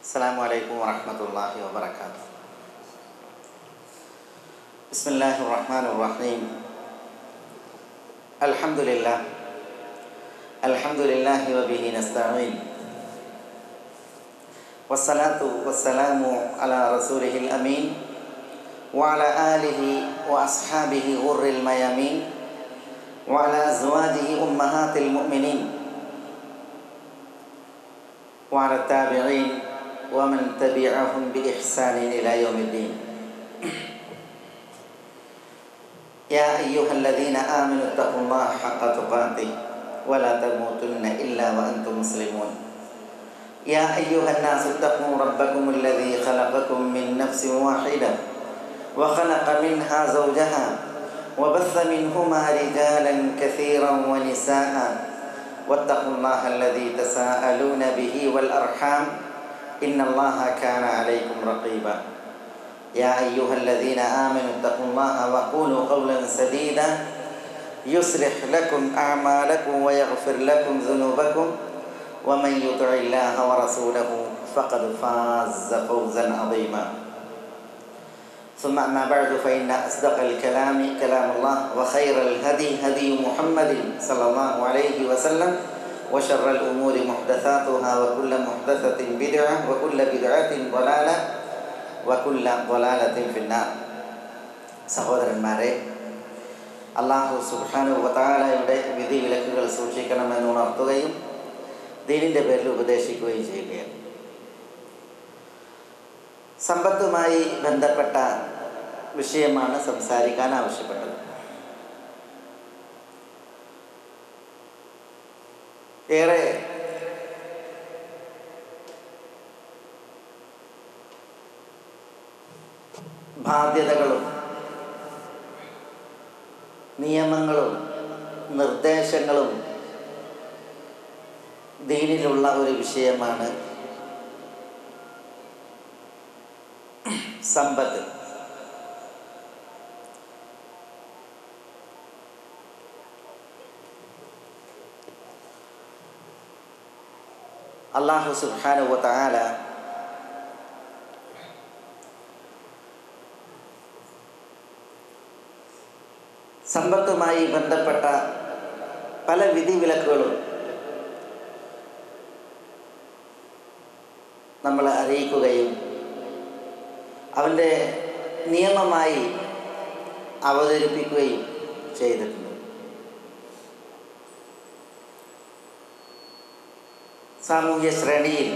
السلام عليكم ورحمة الله وبركاته بسم الله الرحمن الرحيم الحمد لله الحمد لله وبه نستعين والصلاة والسلام على رسوله الأمين وعلى آله وأصحابه غر الميامين وعلى أزواجه أمهات المؤمنين وعلى التابعين ومن تبعهم بإحسان إلى يوم الدين يا أيها الذين آمنوا اتقوا الله حق تقاته ولا تموتن إلا وأنتم مسلمون يا أيها الناس اتقوا ربكم الذي خلقكم من نفس واحدة وخلق منها زوجها وبث منهما رجالا كثيرا ونساء واتقوا الله الذي تساءلون به والأرحام إن الله كان عليكم رقيبا يا أيها الذين آمنوا اتقوا الله وقولوا قولا سديدا يصلح لكم أعمالكم ويغفر لكم ذنوبكم ومن يطع الله ورسوله فقد فاز فوزا عظيما ثم أما بعد فإن أصدق الكلام كلام الله وخير الهدي هدي محمد صلى الله عليه وسلم وشر الأمور محدثاتها وكل محدثة بدعة وكل بدعة ضلالة وكل ضلالة في النار സഹോദരന്മാരെ അള്ളാഹു സുബാനുവതാലയുടെ വിധി വിലക്കുകൾ സൂക്ഷിക്കണമെന്ന് ഉണർത്തുകയും ദീനിൻ്റെ പേരിൽ ഉപദേശിക്കുകയും ചെയ്യുകയാണ് സമ്പത്തുമായി ബന്ധപ്പെട്ട വിഷയമാണ് സംസാരിക്കാൻ ആവശ്യപ്പെട്ടത് ഏറെ ബാധ്യതകളും നിയമങ്ങളും നിർദ്ദേശങ്ങളും ദീനിലുള്ള ഒരു വിഷയമാണ് സമ്പത്ത് അള്ളാഹു സുബാനുവ താല സമ്പത്തുമായി ബന്ധപ്പെട്ട പല വിധിവിലക്കുകളും നമ്മളെ അറിയിക്കുകയും അവൻ്റെ നിയമമായി അവതരിപ്പിക്കുകയും ചെയ്തിട്ടുണ്ട് സാമൂഹ്യ ശ്രേണിയിൽ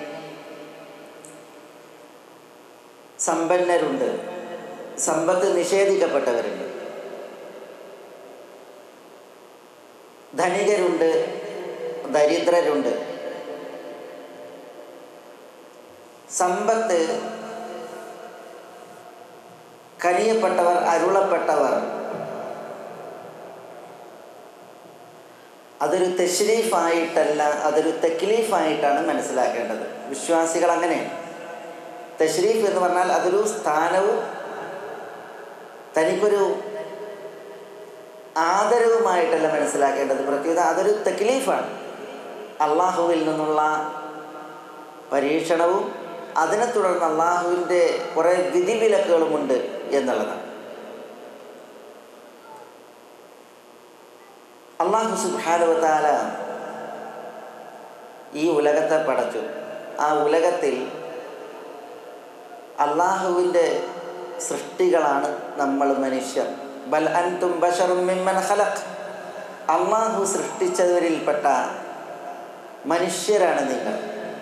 സമ്പന്നരുണ്ട് സമ്പത്ത് നിഷേധിക്കപ്പെട്ടവരുണ്ട് ധനികരുണ്ട് ദരിദ്രരുണ്ട് സമ്പത്ത് കനിയപ്പെട്ടവർ അരുളപ്പെട്ടവർ അതൊരു തെഷ്രീഫായിട്ടല്ല അതൊരു തെക്ലീഫായിട്ടാണ് മനസ്സിലാക്കേണ്ടത് വിശ്വാസികൾ അങ്ങനെയാണ് തെഷ്രീഫ് എന്ന് പറഞ്ഞാൽ അതൊരു സ്ഥാനവും തനിക്കൊരു ആദരവുമായിട്ടല്ല മനസ്സിലാക്കേണ്ടത് പ്രത്യേകത അതൊരു തെക്ലീഫാണ് അള്ളാഹുവിൽ നിന്നുള്ള പരീക്ഷണവും അതിനെ തുടർന്ന് അള്ളാഹുവിൻ്റെ കുറേ വിധിവിലക്കുകളുമുണ്ട് എന്നുള്ളതാണ് അള്ളാഹു സുബാനുവത്താല ഈ ഉലകത്തെ പടച്ചു ആ ഉലകത്തിൽ അള്ളാഹുവിൻ്റെ സൃഷ്ടികളാണ് നമ്മൾ മനുഷ്യർ ബൽ അൻതും ബഷറും മിമ്മൻ ഖലഖ് അള്ളാഹു സൃഷ്ടിച്ചവരിൽപ്പെട്ട മനുഷ്യരാണ് നിങ്ങൾ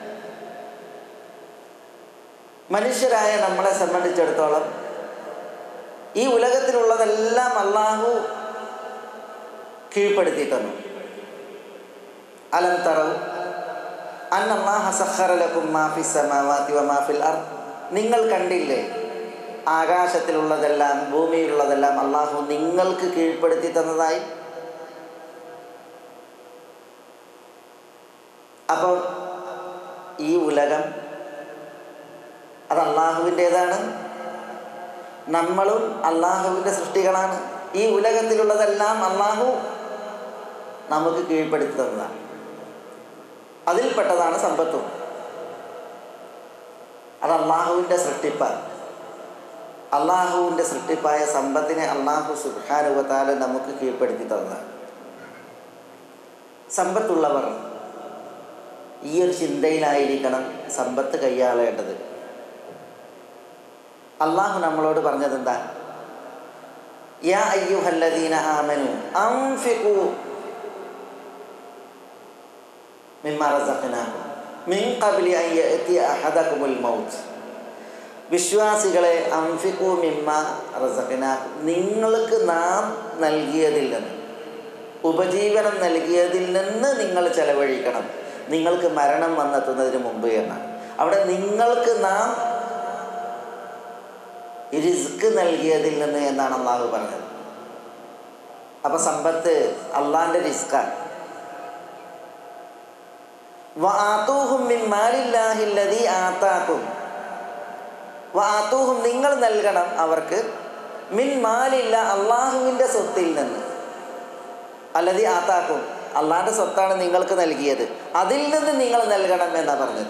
മനുഷ്യരായ നമ്മളെ സംബന്ധിച്ചിടത്തോളം ഈ ഉലകത്തിലുള്ളതെല്ലാം അള്ളാഹു കീഴ്പ്പെടുത്തി തന്നു അലം തറവ് അന്നല്ലാഹ സഖറലക്കും മാഫി സമാവാതി വമാഫിൽ അർ നിങ്ങൾ കണ്ടില്ലേ ആകാശത്തിലുള്ളതെല്ലാം ഭൂമിയിലുള്ളതെല്ലാം അള്ളാഹു നിങ്ങൾക്ക് കീഴ്പ്പെടുത്തി തന്നതായി അപ്പോൾ ഈ ഉലകം അത് അള്ളാഹുവിൻ്റേതാണ് നമ്മളും അള്ളാഹുവിൻ്റെ സൃഷ്ടികളാണ് ഈ ഉലകത്തിലുള്ളതെല്ലാം അള്ളാഹു നമുക്ക് കീഴ്പ്പെടുത്തി തന്നതാണ് അതിൽപ്പെട്ടതാണ് സമ്പത്തും അത് അള്ളാഹുവിൻ്റെ സൃഷ്ടിപ്പാണ് അള്ളാഹുവിൻ്റെ സൃഷ്ടിപ്പായ സമ്പത്തിനെ അള്ളാഹു സുഖാനുവത്താല നമുക്ക് കീഴ്പ്പെടുത്തി തന്നതാണ് സമ്പത്തുള്ളവർ ഈ ഒരു ചിന്തയിലായിരിക്കണം സമ്പത്ത് കൈയാളേണ്ടത് അള്ളാഹു നമ്മളോട് പറഞ്ഞത് എന്താ യാ അയ്യുഹല്ലദീന ആമനു അൻഫിഖു മിമ്മ റസഖനാകും മിൻ ഖബ്ലി അൻ യഅതി അഹദകുമുൽ മൗത്ത് വിശ്വാസികളെ അംഫിഖു മിമ്മ റസഖനാകും നിങ്ങൾക്ക് നാം നൽകിയതിൽ നിന്ന് ഉപജീവനം നൽകിയതിൽ നിന്ന് നിങ്ങൾ ചെലവഴിക്കണം നിങ്ങൾക്ക് മരണം വന്നെത്തുന്നതിന് മുമ്പ് എന്നാണ് അവിടെ നിങ്ങൾക്ക് നാം റിസ്ക് നൽകിയതിൽ നിന്ന് എന്നാണ് അള്ളാഹു പറഞ്ഞത് അപ്പൊ സമ്പത്ത് അള്ളാന്റെ റിസ്ക്കാണ് വാത്തൂഹും നിങ്ങൾ നൽകണം അവർക്ക് മിൻ മാലില്ല അള്ളാഹുവിൻ്റെ സ്വത്തിൽ നിന്ന് അല്ലതി ആത്താക്കും അള്ളാഹിൻ്റെ സ്വത്താണ് നിങ്ങൾക്ക് നൽകിയത് അതിൽ നിന്ന് നിങ്ങൾ നൽകണം എന്നാണ് പറഞ്ഞത്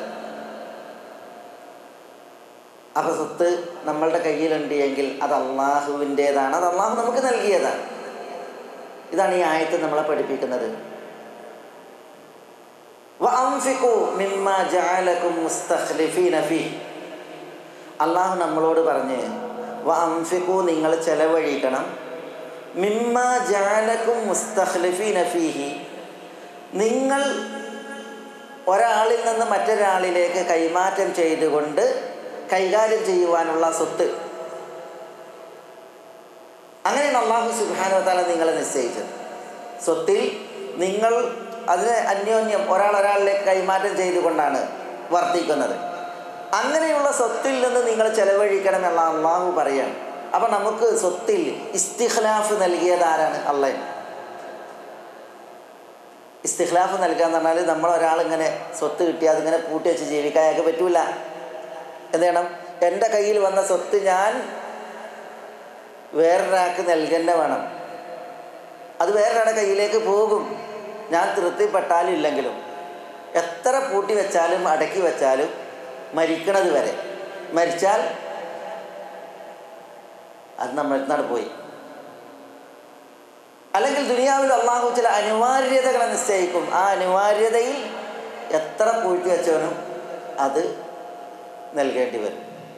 അപ്പൊ സ്വത്ത് നമ്മളുടെ കയ്യിലുണ്ട് എങ്കിൽ അത് അള്ളാഹുവിൻ്റെതാണ് അത് അള്ളാഹു നമുക്ക് നൽകിയതാണ് ഇതാണ് ഈ ആയത്ത് നമ്മളെ പഠിപ്പിക്കുന്നത് അള്ളാഹു നമ്മളോട് പറഞ്ഞ് വംഫിക്കു നിങ്ങൾ ചെലവഴിക്കണം മിമ്മ ജാലക്കും മുസ്തഖ്ലിഫീന ഫീഹി നിങ്ങൾ ഒരാളിൽ നിന്ന് മറ്റൊരാളിലേക്ക് കൈമാറ്റം ചെയ്തുകൊണ്ട് കൈകാര്യം ചെയ്യുവാനുള്ള സ്വത്ത് അങ്ങനെയാണ് അള്ളാഹു സുബാനുവത്താല നിങ്ങളെ നിശ്ചയിച്ചത് സ്വത്തിൽ നിങ്ങൾ അതിനെ അന്യോന്യം ഒരാൾ ഒരാളിലേക്ക് കൈമാറ്റം ചെയ്തുകൊണ്ടാണ് വർദ്ധിക്കുന്നത് അങ്ങനെയുള്ള സ്വത്തിൽ നിന്ന് നിങ്ങൾ ചെലവഴിക്കണമെന്ന അള്ളാഹു പറയാണ് അപ്പം നമുക്ക് സ്വത്തിൽ ഇസ്തിഖ്ലാഫ് നൽകിയത് ആരാണ് അള്ളേ ഇസ്തിഖ്ലാഫ് നൽകുക എന്ന് പറഞ്ഞാൽ നമ്മൾ ഒരാളിങ്ങനെ സ്വത്ത് കിട്ടിയാൽ അതിങ്ങനെ പൂട്ടി വെച്ച് ജീവിക്കാനൊക്കെ പറ്റൂല എന്ത് ചെയ്യണം എൻ്റെ കയ്യിൽ വന്ന സ്വത്ത് ഞാൻ വേറൊരാൾക്ക് നൽകേണ്ട വേണം അത് വേറൊരാളുടെ കയ്യിലേക്ക് പോകും ഞാൻ തൃപ്തിപ്പെട്ടാലും ഇല്ലെങ്കിലും എത്ര പൂട്ടി വെച്ചാലും അടക്കി വെച്ചാലും മരിക്കണത് വരെ മരിച്ചാൽ അത് നമ്മൾ നാട് പോയി അല്ലെങ്കിൽ ദുനിയാവിൽ അള്ളാഹു ചില അനിവാര്യതകളെ നിശ്ചയിക്കും ആ അനിവാര്യതയിൽ എത്ര പൂഴ്ത്തി വെച്ചവനും അത് നൽകേണ്ടി വരും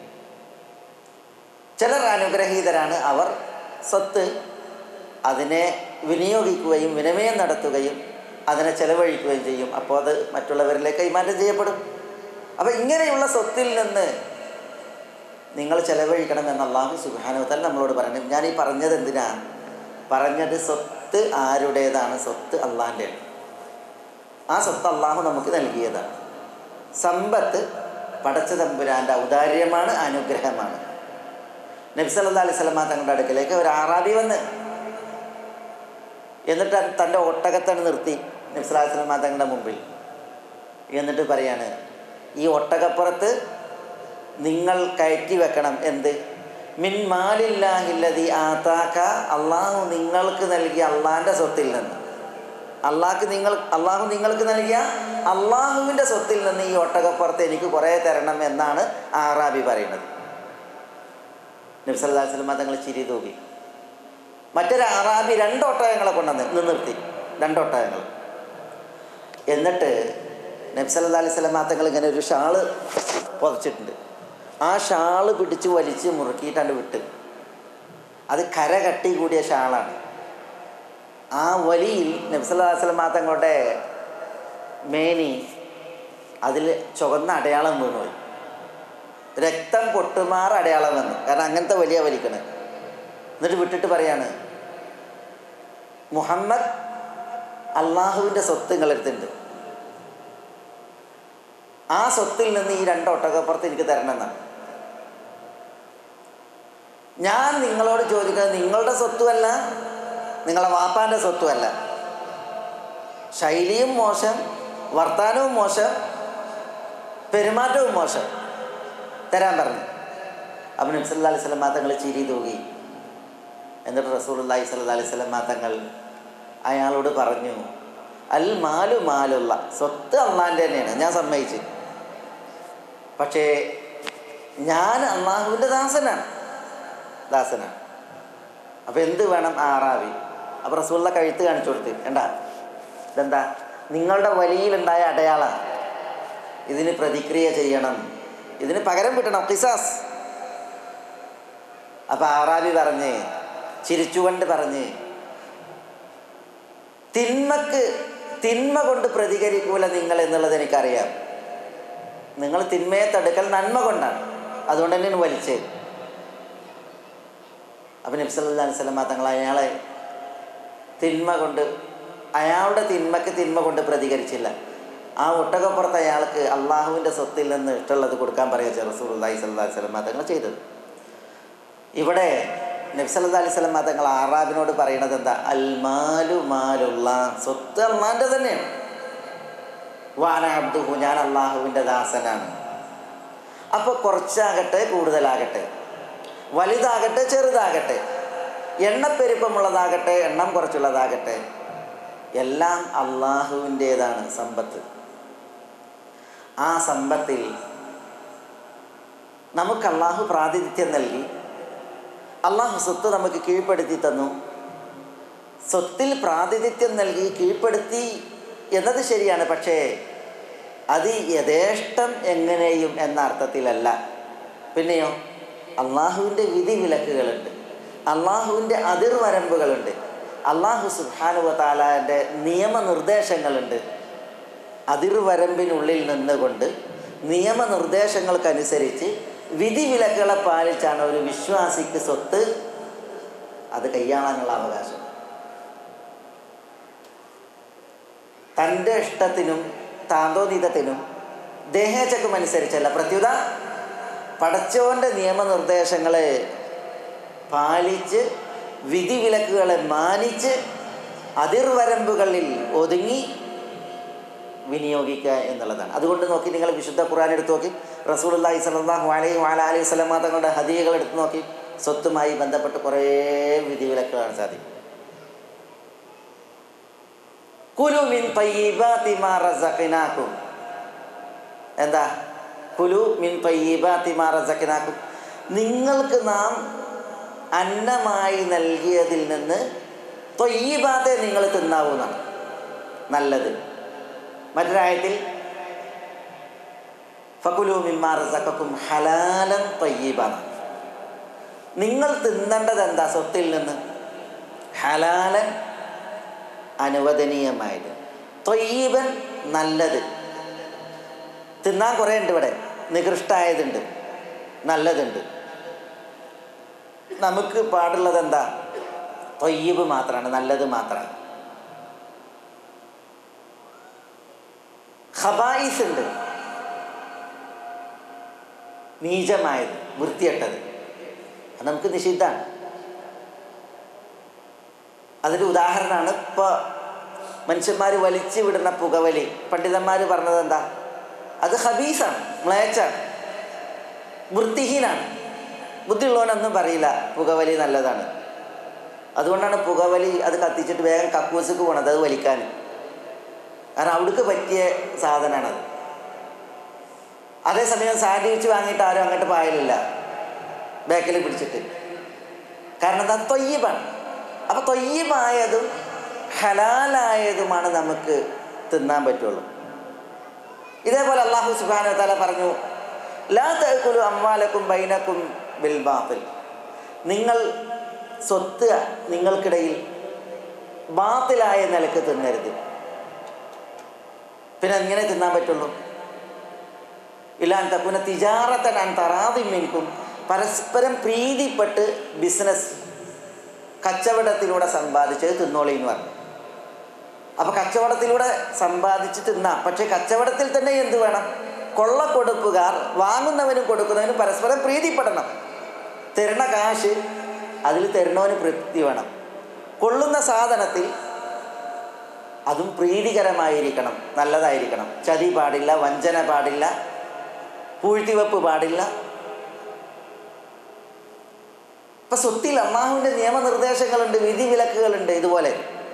ചിലർ അനുഗ്രഹീതരാണ് അവർ സ്വത്ത് അതിനെ വിനിയോഗിക്കുകയും വിനിമയം നടത്തുകയും അതിനെ ചെലവഴിക്കുകയും ചെയ്യും അപ്പോൾ അത് മറ്റുള്ളവരിലേക്ക് കൈമാറ്റം ചെയ്യപ്പെടും അപ്പം ഇങ്ങനെയുള്ള സ്വത്തിൽ നിന്ന് നിങ്ങൾ ചെലവഴിക്കണം എന്ന് അള്ളാഹു സുബാനുവത്തൽ നമ്മളോട് പറഞ്ഞു ഞാൻ ഈ പറഞ്ഞത് എന്തിനാ പറഞ്ഞത് സ്വത്ത് ആരുടേതാണ് സ്വത്ത് അള്ളാൻ്റെ ആ സ്വത്ത് അള്ളാഹു നമുക്ക് നൽകിയതാണ് സമ്പത്ത് പടച്ച തമ്പുരാൻ്റെ ഔദാര്യമാണ് അനുഗ്രഹമാണ് നബ്സല്ലാ അലൈഹി സ്വലമ തങ്ങളുടെ അടുക്കലേക്ക് ഒരു ആറാബി വന്ന് എന്നിട്ട് തൻ്റെ ഒട്ടകത്താണ് നിർത്തി നബ്സല്ലാ സ്വലമ തങ്ങളുടെ മുമ്പിൽ എന്നിട്ട് പറയാണ് ഈ ഒട്ടകപ്പുറത്ത് നിങ്ങൾ കയറ്റി വെക്കണം എന്ത് മിൻ മാലില്ലാഹില്ലതി ആത്താക്ക അള്ളാഹു നിങ്ങൾക്ക് നൽകിയ അള്ളാഹിൻ്റെ സ്വത്തിൽ നിന്ന് അള്ളാഹ്ക്ക് നിങ്ങൾ അള്ളാഹു നിങ്ങൾക്ക് നൽകിയ അള്ളാഹുവിൻ്റെ സ്വത്തിൽ നിന്ന് ഈ ഒട്ടകപ്പുറത്ത് എനിക്ക് കുറേ തരണം എന്നാണ് ആറാബി പറയുന്നത് നബ്സല്ലാ സ്വലമ തങ്ങൾ ചിരി തൂകി മറ്റൊരു ആറാബി രണ്ട് ഒട്ടകങ്ങളെ കൊണ്ടുവന്ന് നിർത്തി രണ്ടൊട്ടകങ്ങൾ എന്നിട്ട് നബ്സല്ലാ അലൈഹി സ്വലമ തങ്ങൾ ഇങ്ങനെ ഒരു ഷാള് പുതച്ചിട്ടുണ്ട് ആ ഷാള് പിടിച്ച് വലിച്ച് മുറുക്കിയിട്ടാണ്ട് വിട്ട് അത് കര കട്ടി കൂടിയ ഷാളാണ് ആ വലിയിൽ നബ്സല്ലാ സ്വലമ തങ്ങളുടെ മേനി അതിൽ ചുവന്ന അടയാളം വീണുപോയി രക്തം പൊട്ടുമാർ അടയാളം വന്നു കാരണം അങ്ങനത്തെ വലിയ വലിക്കണ് എന്നിട്ട് വിട്ടിട്ട് പറയാണ് മുഹമ്മദ് അള്ളാഹുവിൻ്റെ സ്വത്ത് നിങ്ങളെടുത്തുണ്ട് ആ സ്വത്തിൽ നിന്ന് ഈ രണ്ട് ഒട്ടകപ്പുറത്ത് എനിക്ക് തരണം എന്നാണ് ഞാൻ നിങ്ങളോട് ചോദിക്കുന്നത് നിങ്ങളുടെ സ്വത്തുമല്ല നിങ്ങളെ വാപ്പാൻ്റെ സ്വത്തുമല്ല ശൈലിയും മോശം വർത്താനവും മോശം പെരുമാറ്റവും മോശം തരാൻ പറഞ്ഞു അപ്പം നബ്സല്ലാ അലൈഹി സ്വലം തങ്ങൾ ചിരി തൂകി എന്നിട്ട് റസൂൽ അള്ളാഹി സ്വല്ലാ അലൈഹി സ്വലം തങ്ങൾ അയാളോട് പറഞ്ഞു അൽ മാലു മാലുള്ള സ്വത്ത് അള്ളാൻ്റെ തന്നെയാണ് ഞാൻ സമ്മതിച്ചു പക്ഷേ ഞാൻ അള്ളാഹുവിൻ്റെ ദാസനാണ് ദാസനാണ് അപ്പോൾ എന്ത് വേണം ആറാവി അപ്പോൾ റസൂള്ള കഴുത്ത് കാണിച്ചു കൊടുത്ത് എന്താ ഇതെന്താ നിങ്ങളുടെ വലിയിലുണ്ടായ അടയാളമാണ് ഇതിന് പ്രതിക്രിയ ചെയ്യണം ഇതിന് പകരം കിട്ടണം കിസാസ് അപ്പം ആറാവി പറഞ്ഞ് ചിരിച്ചുകൊണ്ട് പറഞ്ഞ് തിന്മക്ക് തിന്മ കൊണ്ട് പ്രതികരിക്കൂല നിങ്ങൾ എന്നുള്ളത് എനിക്കറിയാം നിങ്ങൾ തിന്മയെ തടുക്കൽ നന്മ കൊണ്ടാണ് അതുകൊണ്ട് തന്നെയാണ് വലിച്ചത് അപ്പം നബ്സല്ലാ അലിസ്ലാം തങ്ങൾ അയാളെ തിന്മ കൊണ്ട് അയാളുടെ തിന്മക്ക് തിന്മ കൊണ്ട് പ്രതികരിച്ചില്ല ആ ഒട്ടകപ്പുറത്ത് അയാൾക്ക് അള്ളാഹുവിൻ്റെ സ്വത്തിൽ നിന്ന് ഇഷ്ടമുള്ളത് കൊടുക്കാൻ പറയുക റസൂലുള്ളാഹി സ്വല്ലല്ലാഹി അലൈഹി വസല്ലം തങ്ങൾ ചെയ്തത് ഇവിടെ നബ്സല്ലാ അലൈഹി സ്വലം തങ്ങൾ ആറാബിനോട് പറയണത് എന്താ അൽമാലു മാലുള്ള സ്വത്ത് അള്ളാൻ്റെ തന്നെയാണ് വാന അബ്ദുഹു ഞാൻ അള്ളാഹുവിൻ്റെ ദാസനാണ് അപ്പോൾ കുറച്ചാകട്ടെ കൂടുതലാകട്ടെ വലുതാകട്ടെ ചെറുതാകട്ടെ എണ്ണപ്പെരുപ്പമുള്ളതാകട്ടെ എണ്ണം കുറച്ചുള്ളതാകട്ടെ എല്ലാം അള്ളാഹുവിൻ്റേതാണ് സമ്പത്ത് ആ സമ്പത്തിൽ നമുക്ക് അള്ളാഹു പ്രാതിനിധ്യം നൽകി അള്ളാഹു സ്വത്ത് നമുക്ക് കീഴ്പ്പെടുത്തി തന്നു സ്വത്തിൽ പ്രാതിനിധ്യം നൽകി കീഴ്പ്പെടുത്തി എന്നത് ശരിയാണ് പക്ഷേ അത് യഥേഷ്ടം എങ്ങനെയും എന്ന അർത്ഥത്തിലല്ല പിന്നെയോ അള്ളാഹുവിൻ്റെ വിധി വിലക്കുകളുണ്ട് അള്ളാഹുവിൻ്റെ അതിർവരമ്പുകളുണ്ട് അള്ളാഹു സുഹാനുവ താലാൻ്റെ നിയമനിർദ്ദേശങ്ങളുണ്ട് അതിർവരമ്പിനുള്ളിൽ നിന്നുകൊണ്ട് നിയമനിർദ്ദേശങ്ങൾക്കനുസരിച്ച് വിധി വിലക്കുകളെ പാലിച്ചാണ് ഒരു വിശ്വാസിക്ക് സ്വത്ത് അത് കൈയാളാനുള്ള അവകാശം തൻ്റെ ഇഷ്ടത്തിനും താന്തോനീതത്തിനും ദേഹേച്ചക്കും അനുസരിച്ചല്ല പ്രത്യുത പടച്ചോൻ്റെ നിയമനിർദ്ദേശങ്ങളെ പാലിച്ച് വിധിവിലക്കുകളെ മാനിച്ച് അതിർവരമ്പുകളിൽ ഒതുങ്ങി വിനിയോഗിക്കുക എന്നുള്ളതാണ് അതുകൊണ്ട് നോക്കി നിങ്ങൾ വിശുദ്ധ ഖുർആൻ എടുത്ത് നോക്കി റസൂലുള്ളാഹി സ്വല്ലല്ലാഹു അലൈഹി വഅല അലൈഹി വസല്ലമ തങ്ങളുടെ ഹദിയകൾ എടുത്ത് നോക്കി സ്വത്തുമായി ബന്ധപ്പെട്ട് കുറേ വിധിവിലക്കുകളാണ് സാധിക്കും കുലു മിൻ തയ്യിബാതി മാ റസഖനാകും എന്താ കുലു മിൻ തയ്യിബാതി മാ റസഖനാകും നിങ്ങൾക്ക് നാം അന്നമായി നൽകിയതിൽ നിന്ന് തൊയ്യബാത്തെ നിങ്ങൾ തിന്നാവുന്നതാണ് നല്ലത് മറ്റൊരായത്തിൽ ഫകുലു മിമ്മാ റസഖക്കും ഹലാലൻ തൊയ്യബാണ് നിങ്ങൾ തിന്നേണ്ടത് എന്താ സ്വത്തിൽ നിന്ന് ഹലാലൻ അനുവദനീയമായത് തൊയ്യബൻ നല്ലത് തിന്നാൻ കുറേ ഉണ്ട് ഇവിടെ നികൃഷ്ടായതുണ്ട് നല്ലതുണ്ട് നമുക്ക് പാടുള്ളത് എന്താ തൊയ്യബ് മാത്രമാണ് നല്ലത് മാത്രമാണ് ഖബായിസ് ഉണ്ട് നീചമായത് വൃത്തിയട്ടത് അത് നമുക്ക് നിഷിദ്ധാണ് അതിൻ്റെ ഉദാഹരണമാണ് ഇപ്പോൾ മനുഷ്യന്മാർ വലിച്ചു വിടുന്ന പുകവലി പണ്ഡിതന്മാർ പറഞ്ഞത് എന്താ അത് ഹബീസാണ് മ്ലേച്ചാണ് വൃത്തിഹീനാണ് ബുദ്ധിയുള്ളവനൊന്നും പറയില്ല പുകവലി നല്ലതാണ് അതുകൊണ്ടാണ് പുകവലി അത് കത്തിച്ചിട്ട് വേഗം കക്കൂസക്ക് പോണത് അത് വലിക്കാൻ കാരണം അവിടേക്ക് പറ്റിയ സാധനമാണത് അതേസമയം സാൻഡ്വിച്ച് വാങ്ങിയിട്ട് ആരും അങ്ങോട്ട് പായലില്ല ബാക്കിൽ പിടിച്ചിട്ട് കാരണം എന്താ തൊയ്യബാണ് അപ്പോൾ തൊയ്യബായതും ഹലാലായതുമാണ് നമുക്ക് തിന്നാൻ പറ്റുള്ളൂ ഇതേപോലെ അള്ളാഹു സുബാന തല പറഞ്ഞു ലാ തേക്കുലു അമ്മാലക്കും ബൈനക്കും ബിൽ ബാത്തിൽ നിങ്ങൾ സ്വത്ത് നിങ്ങൾക്കിടയിൽ ബാത്തിലായ നിലക്ക് തിന്നരുത് പിന്നെ എങ്ങനെ തിന്നാൻ പറ്റുള്ളൂ ഇല്ലാൻ തക്കുന തിജാറത്തൻ തറാതിമിനിക്കും പരസ്പരം പ്രീതിപ്പെട്ട് ബിസിനസ് കച്ചവടത്തിലൂടെ സമ്പാദിച്ചത് തിന്നോളി എന്ന് പറഞ്ഞു അപ്പോൾ കച്ചവടത്തിലൂടെ സമ്പാദിച്ച് തിന്നാം പക്ഷേ കച്ചവടത്തിൽ തന്നെ എന്ത് വേണം കൊള്ളക്കൊടുപ്പുകാർ വാങ്ങുന്നവനും കൊടുക്കുന്നവനും പരസ്പരം പ്രീതിപ്പെടണം തരണ കാശ് അതിൽ തരണവന് പ്രീതി വേണം കൊള്ളുന്ന സാധനത്തിൽ അതും പ്രീതികരമായിരിക്കണം നല്ലതായിരിക്കണം ചതി പാടില്ല വഞ്ചന പാടില്ല പൂഴ്ത്തിവെപ്പ് പാടില്ല ഇപ്പം സ്വത്തിൽ അള്ളാഹുവിൻ്റെ നിയമനിർദ്ദേശങ്ങളുണ്ട് വിധിവിലക്കുകളുണ്ട് ഇതുപോലെ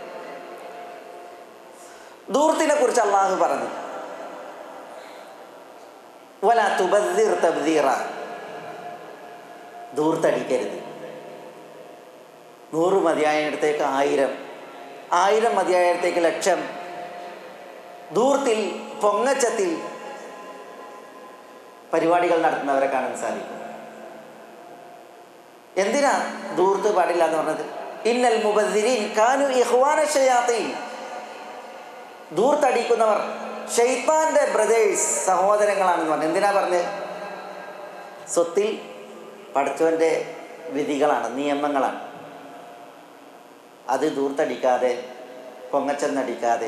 ദൂർത്തിനെ കുറിച്ച് അള്ളാഹു പറഞ്ഞു വല തുബദ്ദിർ തബ്ദീറ ദൂർത്തടിക്കരുത് നൂറ് മതിയായയിടത്തേക്ക് ആയിരം ആയിരം മതിയായയിടത്തേക്ക് ലക്ഷം ദൂർത്തിൽ പൊങ്ങച്ചത്തിൽ പരിപാടികൾ നടത്തുന്നവരെ കാണാൻ സാധിക്കും എന്തിനാ ദൂർത്ത് പാടില്ല എന്ന് പറഞ്ഞത് ഇന്നൽ മുബദ്ദിരീൻ കാനു ഇഹ്വാന ഷയാത്തീൻ ദൂർത്തടിക്കുന്നവർ ഷെയ്ത്താന്റെ ബ്രദേഴ്സ് സഹോദരങ്ങളാണെന്ന് പറഞ്ഞു എന്തിനാ പറഞ്ഞത് സ്വത്തിൽ പഠിച്ചവൻ്റെ വിധികളാണ് നിയമങ്ങളാണ് അത് ദൂർത്തടിക്കാതെ പൊങ്ങച്ചെന്നടിക്കാതെ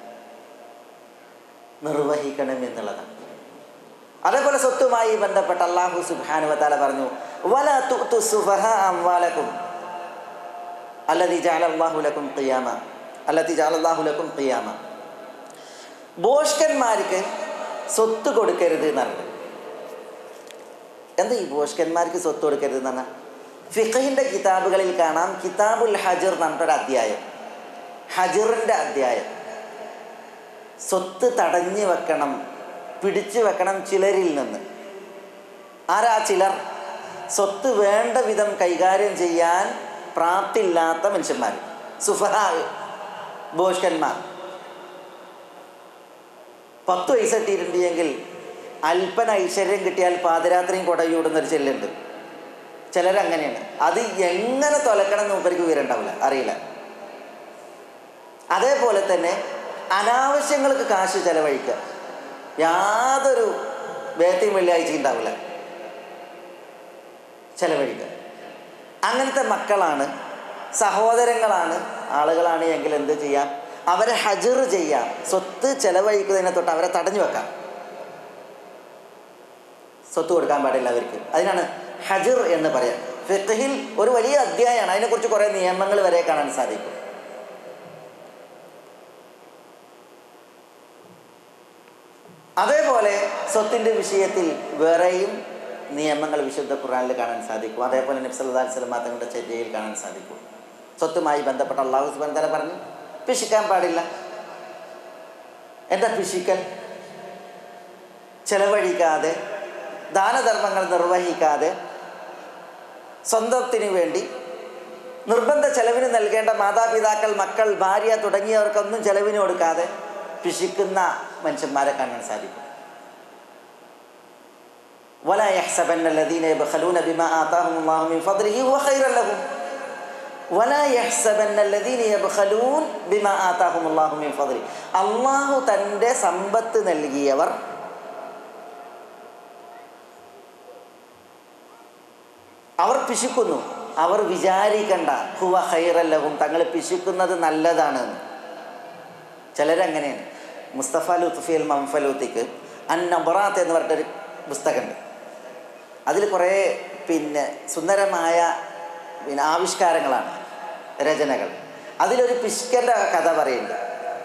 നിർവഹിക്കണം എന്നുള്ളതാണ് അതേപോലെ സ്വത്തുമായി ബന്ധപ്പെട്ട അള്ളാഹു സുബാനുവത്താല പറഞ്ഞു വല തുഅ്തു സുഫഹ അംവാലക്കും അല്ലതി ജാലല്ലാഹുലക്കും ഖിയാമ അല്ലതി ജാലല്ലാഹുലക്കും ഖിയാമ ബോഷ്കന്മാർക്ക് സ്വത്ത് കൊടുക്കരുത് എന്നാണ് എന്താ ഈ ബോഷ്കന്മാർക്ക് സ്വത്ത് കൊടുക്കരുത് എന്ന് പറഞ്ഞാൽ ഫിഖഹിൻ്റെ കിതാബുകളിൽ കാണാം കിതാബുൽ ഹജർ എന്ന് പറഞ്ഞിട്ടൊരു അധ്യായം ഹജറിൻ്റെ അധ്യായം സ്വത്ത് തടഞ്ഞു വെക്കണം പിടിച്ചു വെക്കണം ചിലരിൽ നിന്ന് ആരാ ചിലർ സ്വത്ത് വേണ്ട വിധം കൈകാര്യം ചെയ്യാൻ പ്രാപ്തിയില്ലാത്ത മനുഷ്യന്മാർ സുഫഹ ബോഷ്കന്മാർ പത്ത് പൈസ ഇട്ടിട്ടുണ്ടെങ്കിൽ അല്പന ഐശ്വര്യം കിട്ടിയാൽ പാതിരാത്രിയും കുടയൂടുന്നൊരു ചെല്ലുണ്ട് ചിലരങ്ങനെയാണ് അത് എങ്ങനെ തൊലക്കണം എന്ന് മൂപ്പർക്ക് വിവരമുണ്ടാവില്ല അറിയില്ല അതേപോലെ തന്നെ അനാവശ്യങ്ങൾക്ക് കാശ് ചെലവഴിക്കുക യാതൊരു വേത്തയും വെള്ളിയാഴ്ച ഉണ്ടാവില്ല ചെലവഴിക്കുക അങ്ങനത്തെ മക്കളാണ് സഹോദരങ്ങളാണ് ആളുകളാണ് എങ്കിൽ എന്ത് ചെയ്യാം അവരെ ഹജർ ചെയ്യാം സ്വത്ത് ചെലവഴിക്കുന്നതിനെ തൊട്ട് അവരെ തടഞ്ഞു വെക്കാം സ്വത്ത് കൊടുക്കാൻ പാടില്ല അവർക്ക് അതിനാണ് ഹജർ എന്ന് പറയാം ഫിഖഹിൽ ഒരു വലിയ അധ്യായമാണ് അതിനെക്കുറിച്ച് കുറേ നിയമങ്ങൾ വരെ കാണാൻ സാധിക്കും അതേപോലെ സ്വത്തിൻ്റെ വിഷയത്തിൽ വേറെയും നിയമങ്ങൾ വിശുദ്ധ ഖുറാനിൽ കാണാൻ സാധിക്കും അതേപോലെ നബ്സല്ലാ സ്വലമ തങ്ങളുടെ ചര്യയിൽ കാണാൻ സാധിക്കും സ്വത്തുമായി ബന്ധപ്പെട്ട അള്ളാഹു സുബാൻ തല പറഞ്ഞു പിശിക്കാൻ പാടില്ല എന്താ പിശിക്കൽ ചെലവഴിക്കാതെ ദാനധർമ്മങ്ങൾ നിർവഹിക്കാതെ സ്വന്തത്തിന് വേണ്ടി നിർബന്ധ ചെലവിന് നൽകേണ്ട മാതാപിതാക്കൾ മക്കൾ ഭാര്യ തുടങ്ങിയവർക്കൊന്നും ചെലവിന് കൊടുക്കാതെ പിശിക്കുന്ന മനുഷ്യന്മാരെ കാണാൻ സാധിക്കും ولا يحسبن الذين يبخلون بما آتاهم الله من فضله هو خيرا لهم ولا يحسبن الذين يبخلون بما آتاهم الله من فضله അള്ളാഹു തൻ്റെ സമ്പത്ത് നൽകിയവർ അവർ പിശുക്കുന്നു അവർ വിചാരിക്കണ്ട ഹുവ ഹൈറല്ലഹും തങ്ങൾ പിശുക്കുന്നത് നല്ലതാണ് ചിലരങ്ങനെയാണ് മുസ്തഫ ലുത്ഫിയൽ മംഫലൂത്തിക്ക് അൻ നബറാത്ത് എന്ന് പറഞ്ഞിട്ടൊരു പുസ്തകമുണ്ട് അതിൽ കുറേ പിന്നെ സുന്ദരമായ പിന്നെ ആവിഷ്കാരങ്ങളാണ് രചനകൾ അതിലൊരു പിശുക്കൻ്റെ കഥ പറയുന്നുണ്ട്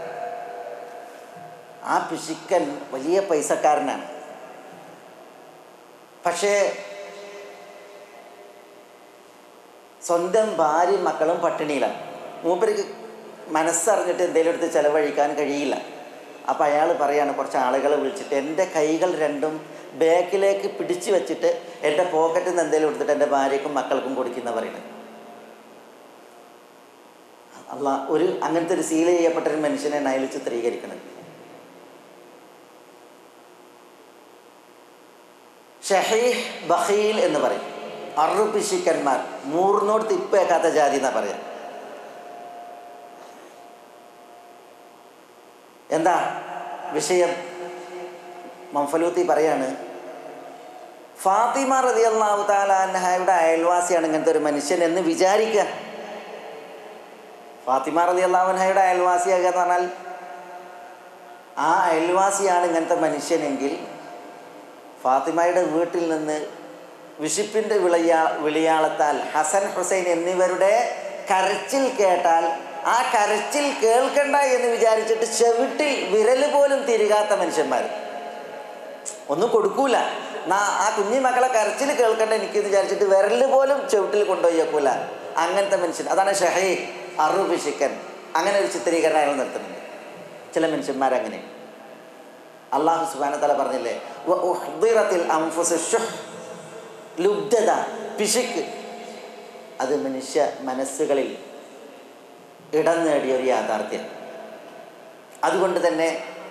ആ പിശുക്കൻ വലിയ പൈസക്കാരനാണ് പക്ഷേ സ്വന്തം ഭാര്യയും മക്കളും പട്ടിണിയിലാണ് മൂപ്പർക്ക് മനസ്സറിഞ്ഞിട്ട് എന്തെങ്കിലും എടുത്ത് ചിലവഴിക്കാൻ കഴിയില്ല അപ്പം അയാൾ പറയാണ് കുറച്ച് ആളുകളെ വിളിച്ചിട്ട് എൻ്റെ കൈകൾ രണ്ടും ബാക്കിലേക്ക് പിടിച്ചു വെച്ചിട്ട് എൻ്റെ പോക്കറ്റിൽ നിന്ന് എന്തെങ്കിലും എടുത്തിട്ട് എൻ്റെ ഭാര്യയ്ക്കും മക്കൾക്കും കൊടുക്കുന്ന പറയുന്നത് അല്ല ഒരു അങ്ങനത്തെ ഒരു സീൽ ചെയ്യപ്പെട്ട ഒരു മനുഷ്യനെ അയാൾ ചിത്രീകരിക്കുന്നത് ഷഹീഹ് ബഹീൽ എന്ന് പറയും അറുപിശിക്കന്മാർ മൂർന്നോട് തിപ്പേക്കാത്ത ജാതി എന്നാ പറയാം എന്താ വിഷയം മംഫലൂത്തി പറയാണ് ഫാത്തിമ റതി അള്ളാഹു താലാൻഹായുടെ അയൽവാസിയാണ് ഇങ്ങനത്തെ ഒരു മനുഷ്യൻ എന്ന് വിചാരിക്കുക ഫാത്തിമ റതി അള്ളാഹുൻഹയുടെ അയൽവാസിയാകുക എന്ന് പറഞ്ഞാൽ ആ അയൽവാസിയാണ് ഇങ്ങനത്തെ മനുഷ്യനെങ്കിൽ ഫാത്തിമയുടെ വീട്ടിൽ നിന്ന് വിഷിപ്പിൻ്റെ വിളയാ വിളിയാളത്താൽ ഹസൻ ഹുസൈൻ എന്നിവരുടെ കരച്ചിൽ കേട്ടാൽ ആ കരച്ചിൽ കേൾക്കണ്ട എന്ന് വിചാരിച്ചിട്ട് ചെവിട്ടിൽ വിരൽ പോലും തിരികാത്ത മനുഷ്യന്മാർ ഒന്നും കൊടുക്കൂല നാ ആ കുഞ്ഞു മക്കളെ കരച്ചിൽ കേൾക്കണ്ട എനിക്ക് വിചാരിച്ചിട്ട് വിരൽ പോലും ചെവിട്ടിൽ കൊണ്ടുപോയി വെക്കൂല അങ്ങനത്തെ മനുഷ്യൻ അതാണ് ഷഹീ അറുബിഷിക്കൻ അങ്ങനെ ഒരു ചിത്രീകരണം അയാൾ നിർത്തുന്നുണ്ട് ചില മനുഷ്യന്മാരങ്ങനെ അള്ളാഹു സുബാന തല പറഞ്ഞില്ലേ ലുബ്ധത പിശുക്ക് അത് മനുഷ്യ മനസ്സുകളിൽ ഇടം നേടിയ ഒരു യാഥാർത്ഥ്യം അതുകൊണ്ട് തന്നെ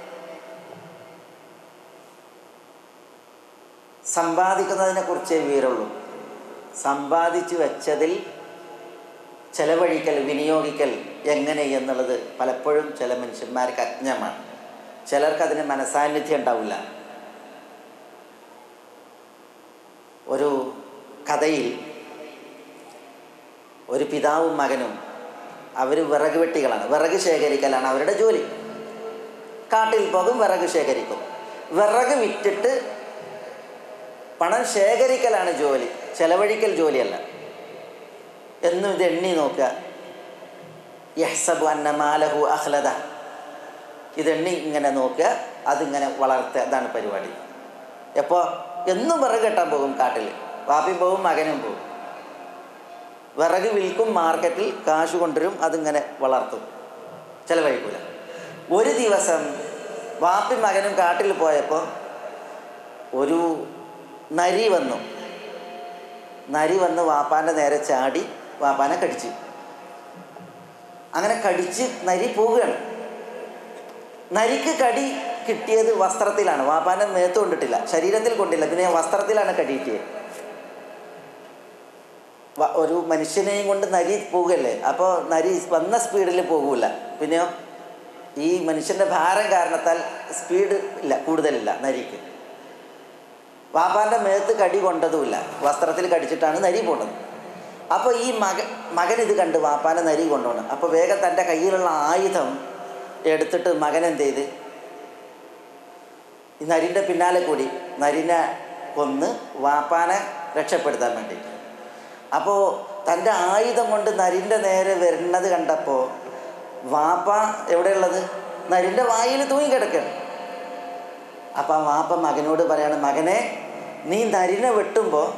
സമ്പാദിക്കുന്നതിനെ കുറിച്ചേ വിവരമുള്ളൂ സമ്പാദിച്ചു വെച്ചതിൽ ചെലവഴിക്കൽ വിനിയോഗിക്കൽ എങ്ങനെ എന്നുള്ളത് പലപ്പോഴും ചില മനുഷ്യന്മാർക്ക് അജ്ഞമാണ് ചിലർക്ക് അതിന് മനസാന്നിധ്യം ഉണ്ടാവില്ല ഒരു കഥയിൽ ഒരു പിതാവും മകനും അവർ വിറക് വെട്ടികളാണ് വിറക് ശേഖരിക്കലാണ് അവരുടെ ജോലി കാട്ടിൽ പോകും വിറക് ശേഖരിക്കും വിറക് വിറ്റിട്ട് പണം ശേഖരിക്കലാണ് ജോലി ചെലവഴിക്കൽ ജോലിയല്ല എന്നും ഇത് എണ്ണി നോക്കുക യഹ്സബു അന്നമാലഹു അഹ്ലദ ഇതെണ്ണി ഇങ്ങനെ നോക്കുക അതിങ്ങനെ വളർത്തുക അതാണ് പരിപാടി എപ്പോൾ എന്നും വിറക് കെട്ടാൻ പോകും കാട്ടിൽ വാപ്പിയും പോകും മകനും പോകും വിറക് വിൽക്കും മാർക്കറ്റിൽ കാശ് കൊണ്ടുവരും അതിങ്ങനെ വളർത്തും ചിലവഴിക്കൂല ഒരു ദിവസം വാപ്പി മകനും കാട്ടിൽ പോയപ്പോൾ ഒരു നരി വന്നു നരി വന്ന് വാപ്പാൻ്റെ നേരെ ചാടി വാപ്പാനെ കടിച്ചു അങ്ങനെ കടിച്ച് നരി പോവുകയാണ് നരിക്ക് കടി കിട്ടിയത് വസ്ത്രത്തിലാണ് വാപ്പാൻ്റെ മേത്ത് കൊണ്ടിട്ടില്ല ശരീരത്തിൽ കൊണ്ടില്ല പിന്നെ വസ്ത്രത്തിലാണ് കടി കിട്ടിയത് വ- ഒരു മനുഷ്യനെയും കൊണ്ട് നരി പോവുകയല്ലേ അപ്പോൾ നരി വന്ന സ്പീഡിൽ പോകൂല പിന്നെയോ ഈ മനുഷ്യൻ്റെ ഭാരം കാരണത്താൽ സ്പീഡ് ഇല്ല കൂടുതലില്ല നരിക്ക് വാപ്പാൻ്റെ മേത്ത് കടി കൊണ്ടതുമില്ല വസ്ത്രത്തിൽ കടിച്ചിട്ടാണ് നരി പോണത് അപ്പോൾ ഈ മക മകൻ ഇത് കണ്ട് വാപ്പാനെ നരി കൊണ്ടുപോകണം അപ്പോൾ വേഗം തൻ്റെ കയ്യിലുള്ള ആയുധം എടുത്തിട്ട് മകൻ എന്ത് ചെയ്ത് ഈ നരിൻ്റെ പിന്നാലെ കൂടി നരിനെ കൊന്ന് വാപ്പാനെ രക്ഷപ്പെടുത്താൻ വേണ്ടിയിട്ട് അപ്പോൾ തൻ്റെ ആയുധം കൊണ്ട് നരിൻ്റെ നേരെ വരുന്നത് കണ്ടപ്പോൾ വാപ്പ എവിടെയുള്ളത് നരിൻ്റെ വായിൽ തൂങ്ങി കിടക്കണം അപ്പം ആ വാപ്പ മകനോട് പറയാണ് മകനെ നീ നരിനെ വെട്ടുമ്പോൾ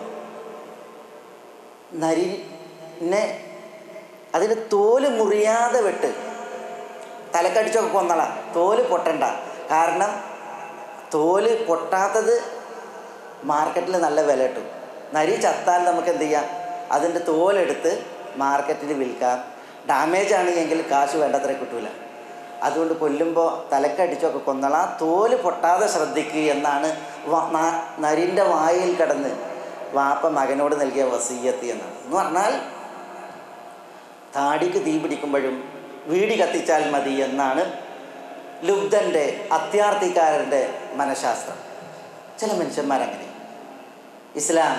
നരിനെ അതിന് തോല് മുറിയാതെ വെട്ട് തലക്കടിച്ചൊക്കെ കൊന്നള തോല് പൊട്ടണ്ട കാരണം തോല് പൊട്ടാത്തത് മാർക്കറ്റിൽ നല്ല വില കിട്ടും നരി ചത്താൽ നമുക്ക് എന്ത് ചെയ്യാം അതിൻ്റെ തോലെടുത്ത് മാർക്കറ്റിൽ വിൽക്കാം ഡാമേജ് ആണെങ്കിൽ കാശ് വേണ്ടത്ര കിട്ടൂല അതുകൊണ്ട് കൊല്ലുമ്പോൾ തലക്കടിച്ചൊക്കെ കൊന്നള തോല് പൊട്ടാതെ ശ്രദ്ധിക്കുക എന്നാണ് വ- ന- നരിൻ്റെ വായിൽ കിടന്ന് വാപ്പ മകനോട് നൽകിയ വസീയത്ത് എന്നാണ് എന്ന് പറഞ്ഞാൽ താടിക്ക് തീ പിടിക്കുമ്പോഴും വീടി കത്തിച്ചാൽ മതി എന്നാണ് ലുബ്ധൻ്റെ അത്യാർത്ഥിക്കാരൻ്റെ മനഃശാസ്ത്രം ചില മനുഷ്യന്മാരങ്ങനെ ഇസ്ലാം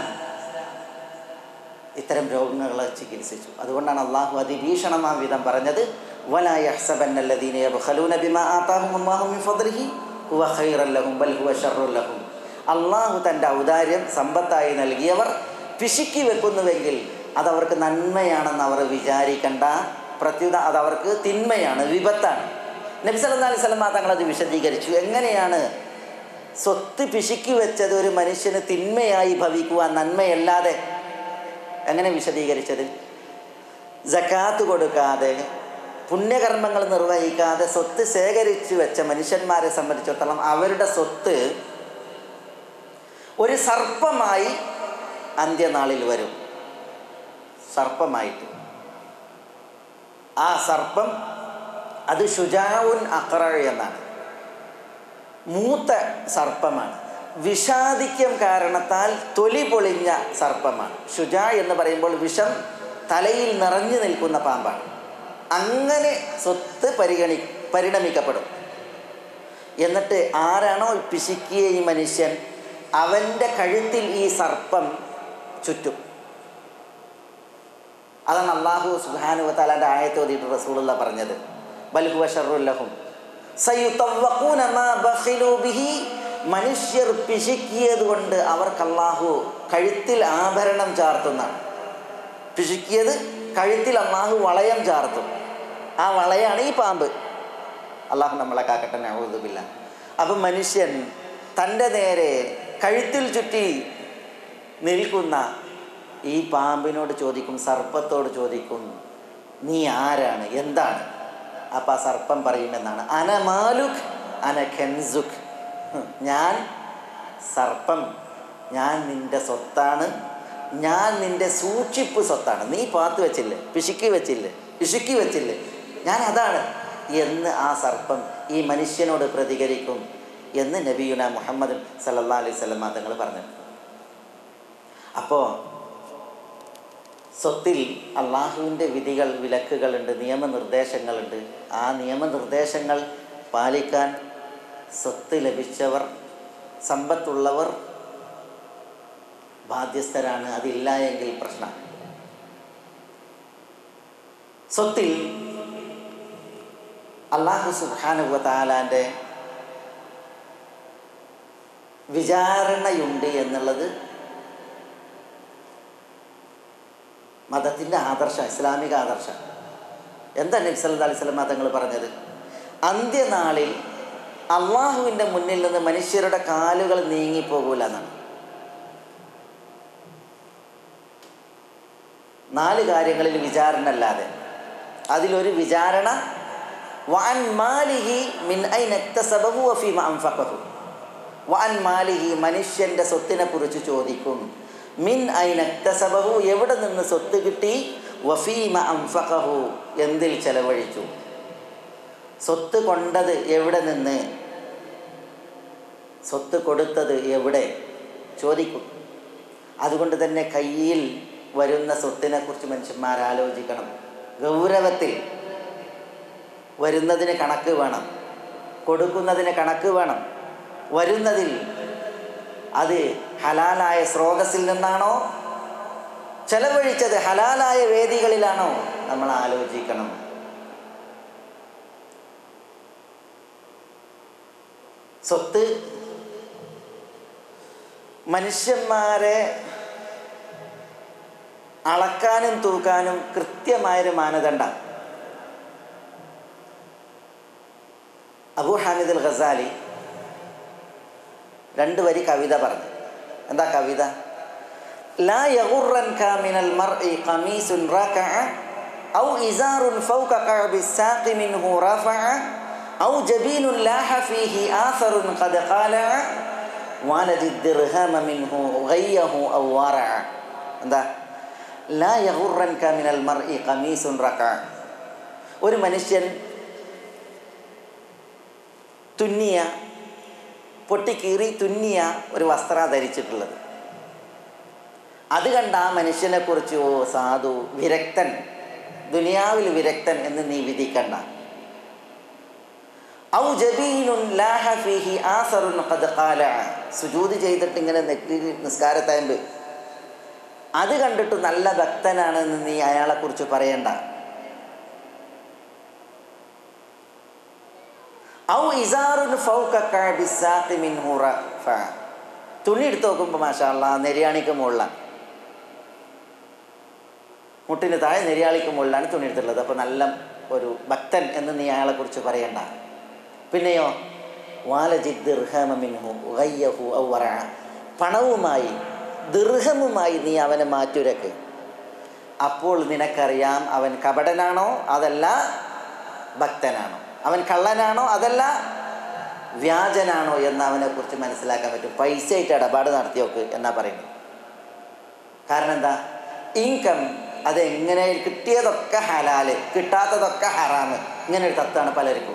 ഇത്തരം രോഗങ്ങളെ ചികിത്സിച്ചു അതുകൊണ്ടാണ് അള്ളാഹു അതിഭീഷണമാം വിധം പറഞ്ഞത് ولا يحسبن الذين يبخلون بما آتاهم الله من فضله هو خيرا لهم بل هو شر لهم അള്ളാഹു തൻ്റെ ഔദാര്യം സമ്പത്തായി നൽകിയവർ പിശുക്കി വെക്കുന്നുവെങ്കിൽ അതവർക്ക് നന്മയാണെന്ന് അവർ വിചാരിക്കണ്ട പ്രത്യുത അതവർക്ക് തിന്മയാണ് വിപത്താണ് നബി സല്ലല്ലാഹു അലൈഹി വസല്ലം തങ്ങളത് വിശദീകരിച്ചു എങ്ങനെയാണ് സ്വത്ത് പിശുക്കി വെച്ചത് ഒരു മനുഷ്യന് തിന്മയായി ഭവിക്കുവാൻ നന്മയല്ലാതെ എങ്ങനെ വിശദീകരിച്ചത് ജക്കാത്ത് കൊടുക്കാതെ പുണ്യകർമ്മങ്ങൾ നിർവഹിക്കാതെ സ്വത്ത് ശേഖരിച്ചു വെച്ച മനുഷ്യന്മാരെ സംബന്ധിച്ചിടത്തോളം അവരുടെ സ്വത്ത് ഒരു സർപ്പമായി അന്ത്യനാളിൽ വരും സർപ്പമായിട്ട് ആ സർപ്പം അത് ഷുജാവുൻ അക്ര എന്നാണ് മൂത്ത സർപ്പമാണ് വിഷാദിക്യം കാരണത്താൽ തൊലി പൊളിഞ്ഞ സർപ്പമാണ് ഷുജ എന്ന് പറയുമ്പോൾ വിഷം തലയിൽ നിറഞ്ഞു നിൽക്കുന്ന പാമ്പാണ് അങ്ങനെ സ്വത്ത് പരിഗണി പരിണമിക്കപ്പെടും എന്നിട്ട് ആരാണോ പിശുക്കിയ ഈ മനുഷ്യൻ അവൻ്റെ കഴുത്തിൽ ഈ സർപ്പം ചുറ്റും അതാണ് അള്ളാഹു സുബാനു താലാൻ്റെ ആയത്ത് ഓതിയിട്ട് റസൂലുള്ള പറഞ്ഞത് ബൽഹുവ ഷറുല്ലഹും സയുതവ്വഖൂന മാ ബഖിലു ബിഹി മനുഷ്യർ പിശുക്കിയത് കൊണ്ട് അവർക്ക് അള്ളാഹു കഴുത്തിൽ ആഭരണം ചാർത്തുന്നതാണ് പിശുക്കിയത് കഴുത്തിൽ അള്ളാഹു വളയം ചാർത്തും ആ വളയാണ് ഈ പാമ്പ് അള്ളാഹു നമ്മളെ കാക്കട്ടെ നഴുതുമില്ല അപ്പം മനുഷ്യൻ തൻ്റെ നേരെ കഴുത്തിൽ ചുറ്റി നിൽക്കുന്ന ഈ പാമ്പിനോട് ചോദിക്കും സർപ്പത്തോട് ചോദിക്കും നീ ആരാണ് എന്താണ് അപ്പം ആ സർപ്പം പറയുമെന്നാണ് അന മാലുഖ് അന ഖെൻസുഖ് ഹും, ഞാൻ സർപ്പം ഞാൻ നിൻ്റെ സ്വത്താണ് ഞാൻ നിന്റെ സൂക്ഷിപ്പ് സ്വത്താണ് നീ പാത്ത് വെച്ചില്ലേ പിശുക്കി വെച്ചില്ലേ പിശുക്കി വെച്ചില്ലേ ഞാൻ അതാണ് എന്ന് ആ സർപ്പം ഈ മനുഷ്യനോട് പ്രതികരിക്കും എന്ന് നബിയുന മുഹമ്മദ് സല്ലാ അലൈഹി സ്വലം തങ്ങൾ പറഞ്ഞു അപ്പോൾ സ്വത്തിൽ അള്ളാഹുവിൻ്റെ വിധികൾ വിലക്കുകളുണ്ട് നിയമനിർദ്ദേശങ്ങളുണ്ട് ആ നിയമനിർദ്ദേശങ്ങൾ പാലിക്കാൻ സ്വത്ത് ലഭിച്ചവർ സമ്പത്തുള്ളവർ ബാധ്യസ്ഥരാണ് അതില്ല എങ്കിൽ പ്രശ്നം സ്വത്തിൽ അള്ളാഹു സുബാനുവ താലാൻ്റെ വിചാരണയുണ്ട് എന്നുള്ളത് മതത്തിൻ്റെ ആദർശം ഇസ്ലാമിക ആദർശം എന്താ നബി സല്ലല്ലാഹു അലൈഹി വസല്ലം തങ്ങൾ പറഞ്ഞത് അന്ത്യനാളിൽ അള്ളാഹുവിൻ്റെ മുന്നിൽ നിന്ന് മനുഷ്യരുടെ കാലുകൾ നീങ്ങിപ്പോകൂല എന്നാണ് നാല് കാര്യങ്ങളിൽ വിചാരണ അല്ലാതെ അതിലൊരു വിചാരണ വഅൻ മാലിഹി മിൻ ഐന ഇക്തസബഹു വഫീമ അൻഫഖഹു വഅൻ മാലിഹി മനുഷ്യൻ്റെ സ്വത്തിനെ കുറിച്ച് ചോദിക്കും മിൻ ഐന ഇക്തസബഹു എവിടെ നിന്ന് സ്വത്ത് കിട്ടി വഫീമ അൻഫഖഹു എന്തിൽ ചെലവഴിച്ചു സ്വത്ത് കൊണ്ടത് എവിടെ നിന്ന് സ്വത്ത് കൊടുത്തത് എവിടെ ചോദിക്കും അതുകൊണ്ട് തന്നെ കയ്യിൽ വരുന്ന സ്വത്തിനെ കുറിച്ച് മനുഷ്യന്മാർ ആലോചിക്കണം ഗൗരവത്തിൽ വരുന്നതിന് കണക്ക് വേണം കൊടുക്കുന്നതിന് കണക്ക് വേണം വരുന്നതിൽ അത് ഹലാലായ സ്രോതസ്സിൽ നിന്നാണോ ചെലവഴിച്ചത് ഹലാലായ വേദികളിലാണോ നമ്മൾ ആലോചിക്കണം സ്വത്ത് മനുഷ്യന്മാരെ അളക്കാനും തൂക്കാനും കൃത്യമായൊരു മാനദണ്ഡം അബൂ ഹാമിദ് അൽ ഖസാലി രണ്ട് വരി കവിത പറഞ്ഞു എന്താ കവിത ലാ യഗുറൻക മിനൽ മർഇ ഖമീസുൻ റകഅ ഔ ഇസാറുൻ ഫൗക കഅബി സാഖി മിൻഹു റഫഅ ഔ ജബീനുൻ ലാഹ ഫീഹി ആസറുൻ ഖദ് ഖാലഅ വാലജി ദിർഹമ മിൻഹു ഗയ്യഹു ഔ വറഅ എന്താ ലാ യഗുറൻക മിനൽ മർഇ ഖമീസുൻ റകഅ ഒരു മനുഷ്യൻ തുന്നിയ പൊട്ടിക്കീറി തുന്നിയ ഒരു വസ്ത്ര ധരിച്ചിട്ടുള്ളത് അത് കണ്ട ആ മനുഷ്യനെക്കുറിച്ച് ഓ സാധു വിരക്തൻ ദുനിയാവിൽ വിരക്തൻ എന്ന് നീ വിധിക്കണ്ട ഔ ജബീനുൻ ലാഹ ഫീഹി ആസറുൻ ഖദ് ഖാല സുജൂദ് ചെയ്തിട്ട് ഇങ്ങനെ നെറ്റി നിസ്കാരത്തായമ്പ് അത് കണ്ടിട്ട് നല്ല ഭക്തനാണെന്ന് നീ അയാളെക്കുറിച്ച് പറയണ്ട ഔ ഇസാറുൻ ഫൗക കഅബി സാഖി മിൻഹു റഫ തുണി എടുത്ത് നോക്കുമ്പോൾ മാഷാല്ല നെരിയാണിക്ക് മുകളിലാണ് മുട്ടിന് താഴെ നെരിയാളിക്ക് മുകളിലാണ് തുണി എടുത്തിട്ടുള്ളത് അപ്പോൾ നല്ല ഒരു ഭക്തൻ എന്ന് നീ അയാളെക്കുറിച്ച് പറയണ്ട പിന്നെയോ വാലജി ദിർഹമ മിൻഹു ഗയ്യഹു ഔ വറ പണവുമായി ദീർഘമുമായി നീ അവനെ മാറ്റുരക്ക് അപ്പോൾ നിനക്കറിയാം അവൻ കപടനാണോ അതല്ല ഭക്തനാണോ അവൻ കള്ളനാണോ അതല്ല വ്യാജനാണോ എന്ന് അവനെക്കുറിച്ച് മനസ്സിലാക്കാൻ പറ്റും പൈസയായിട്ട് ഇടപാട് നടത്തി നോക്ക് എന്നാ പറയുന്നത് കാരണം എന്താ ഇൻകം അത് എങ്ങനെ കിട്ടിയതൊക്കെ ഹലാല് കിട്ടാത്തതൊക്കെ ഹറാമ് ഇങ്ങനെ ഒരു തത്വമാണ് പലർക്കും